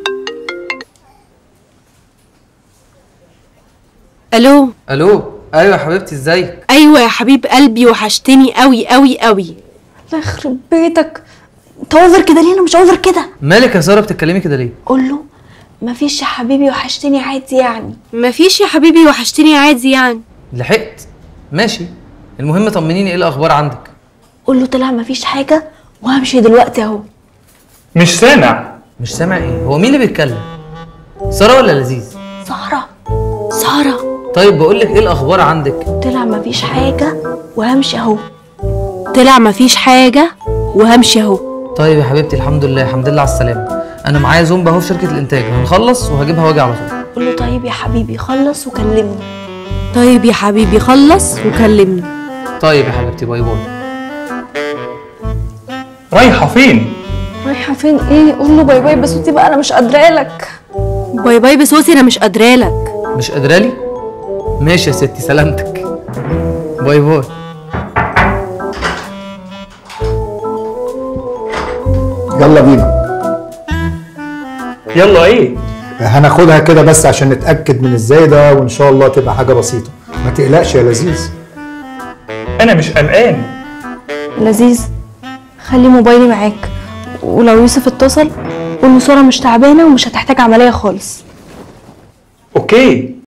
الو الو ايوه يا حبيبتي ازيك ايوه يا حبيب قلبي وحشتني قوي قوي قوي الله يخرب بيتك انت اوفر كده ليه انا مش اوفر كده مالك يا ساره بتتكلمي كده ليه قول له مفيش يا حبيبي وحشتني عادي يعني مفيش يا حبيبي وحشتني عادي يعني لحقت ماشي المهم طمنيني ايه الاخبار عندك قول له طلع مفيش حاجه وهمشي دلوقتي اهو مش سامع مش سامع ايه هو مين اللي بيتكلم ساره ولا لذيذ ساره ساره طيب بقول لك ايه الاخبار عندك طلع مفيش حاجه وهمشي اهو طلع مفيش حاجه وهمشي اهو طيب يا حبيبتي الحمد لله الحمد لله على السلامه انا معايا زومبا اهو في شركه الانتاج هنخلص وهجيبها واجي على طول قول له طيب يا حبيبي خلص وكلمني طيب يا حبيبي خلص وكلمني طيب يا حبيبتي باي باي رايحه فين رايحه فين ايه قول له باي باي بصوتي بقى انا مش قادره لك باي باي بصوتي انا مش قادره لك مش قادره لي ماشي يا ستي سلامتك باي باي يلا بينا يلا ايه هناخدها كده بس عشان نتاكد من ازاي ده وان شاء الله تبقى حاجه بسيطه ما تقلقش يا لذيذ انا مش قلقان لذيذ خلي موبايلي معاك ولو يوسف اتصل قول له ساره مش تعبانه ومش هتحتاج عمليه خالص اوكي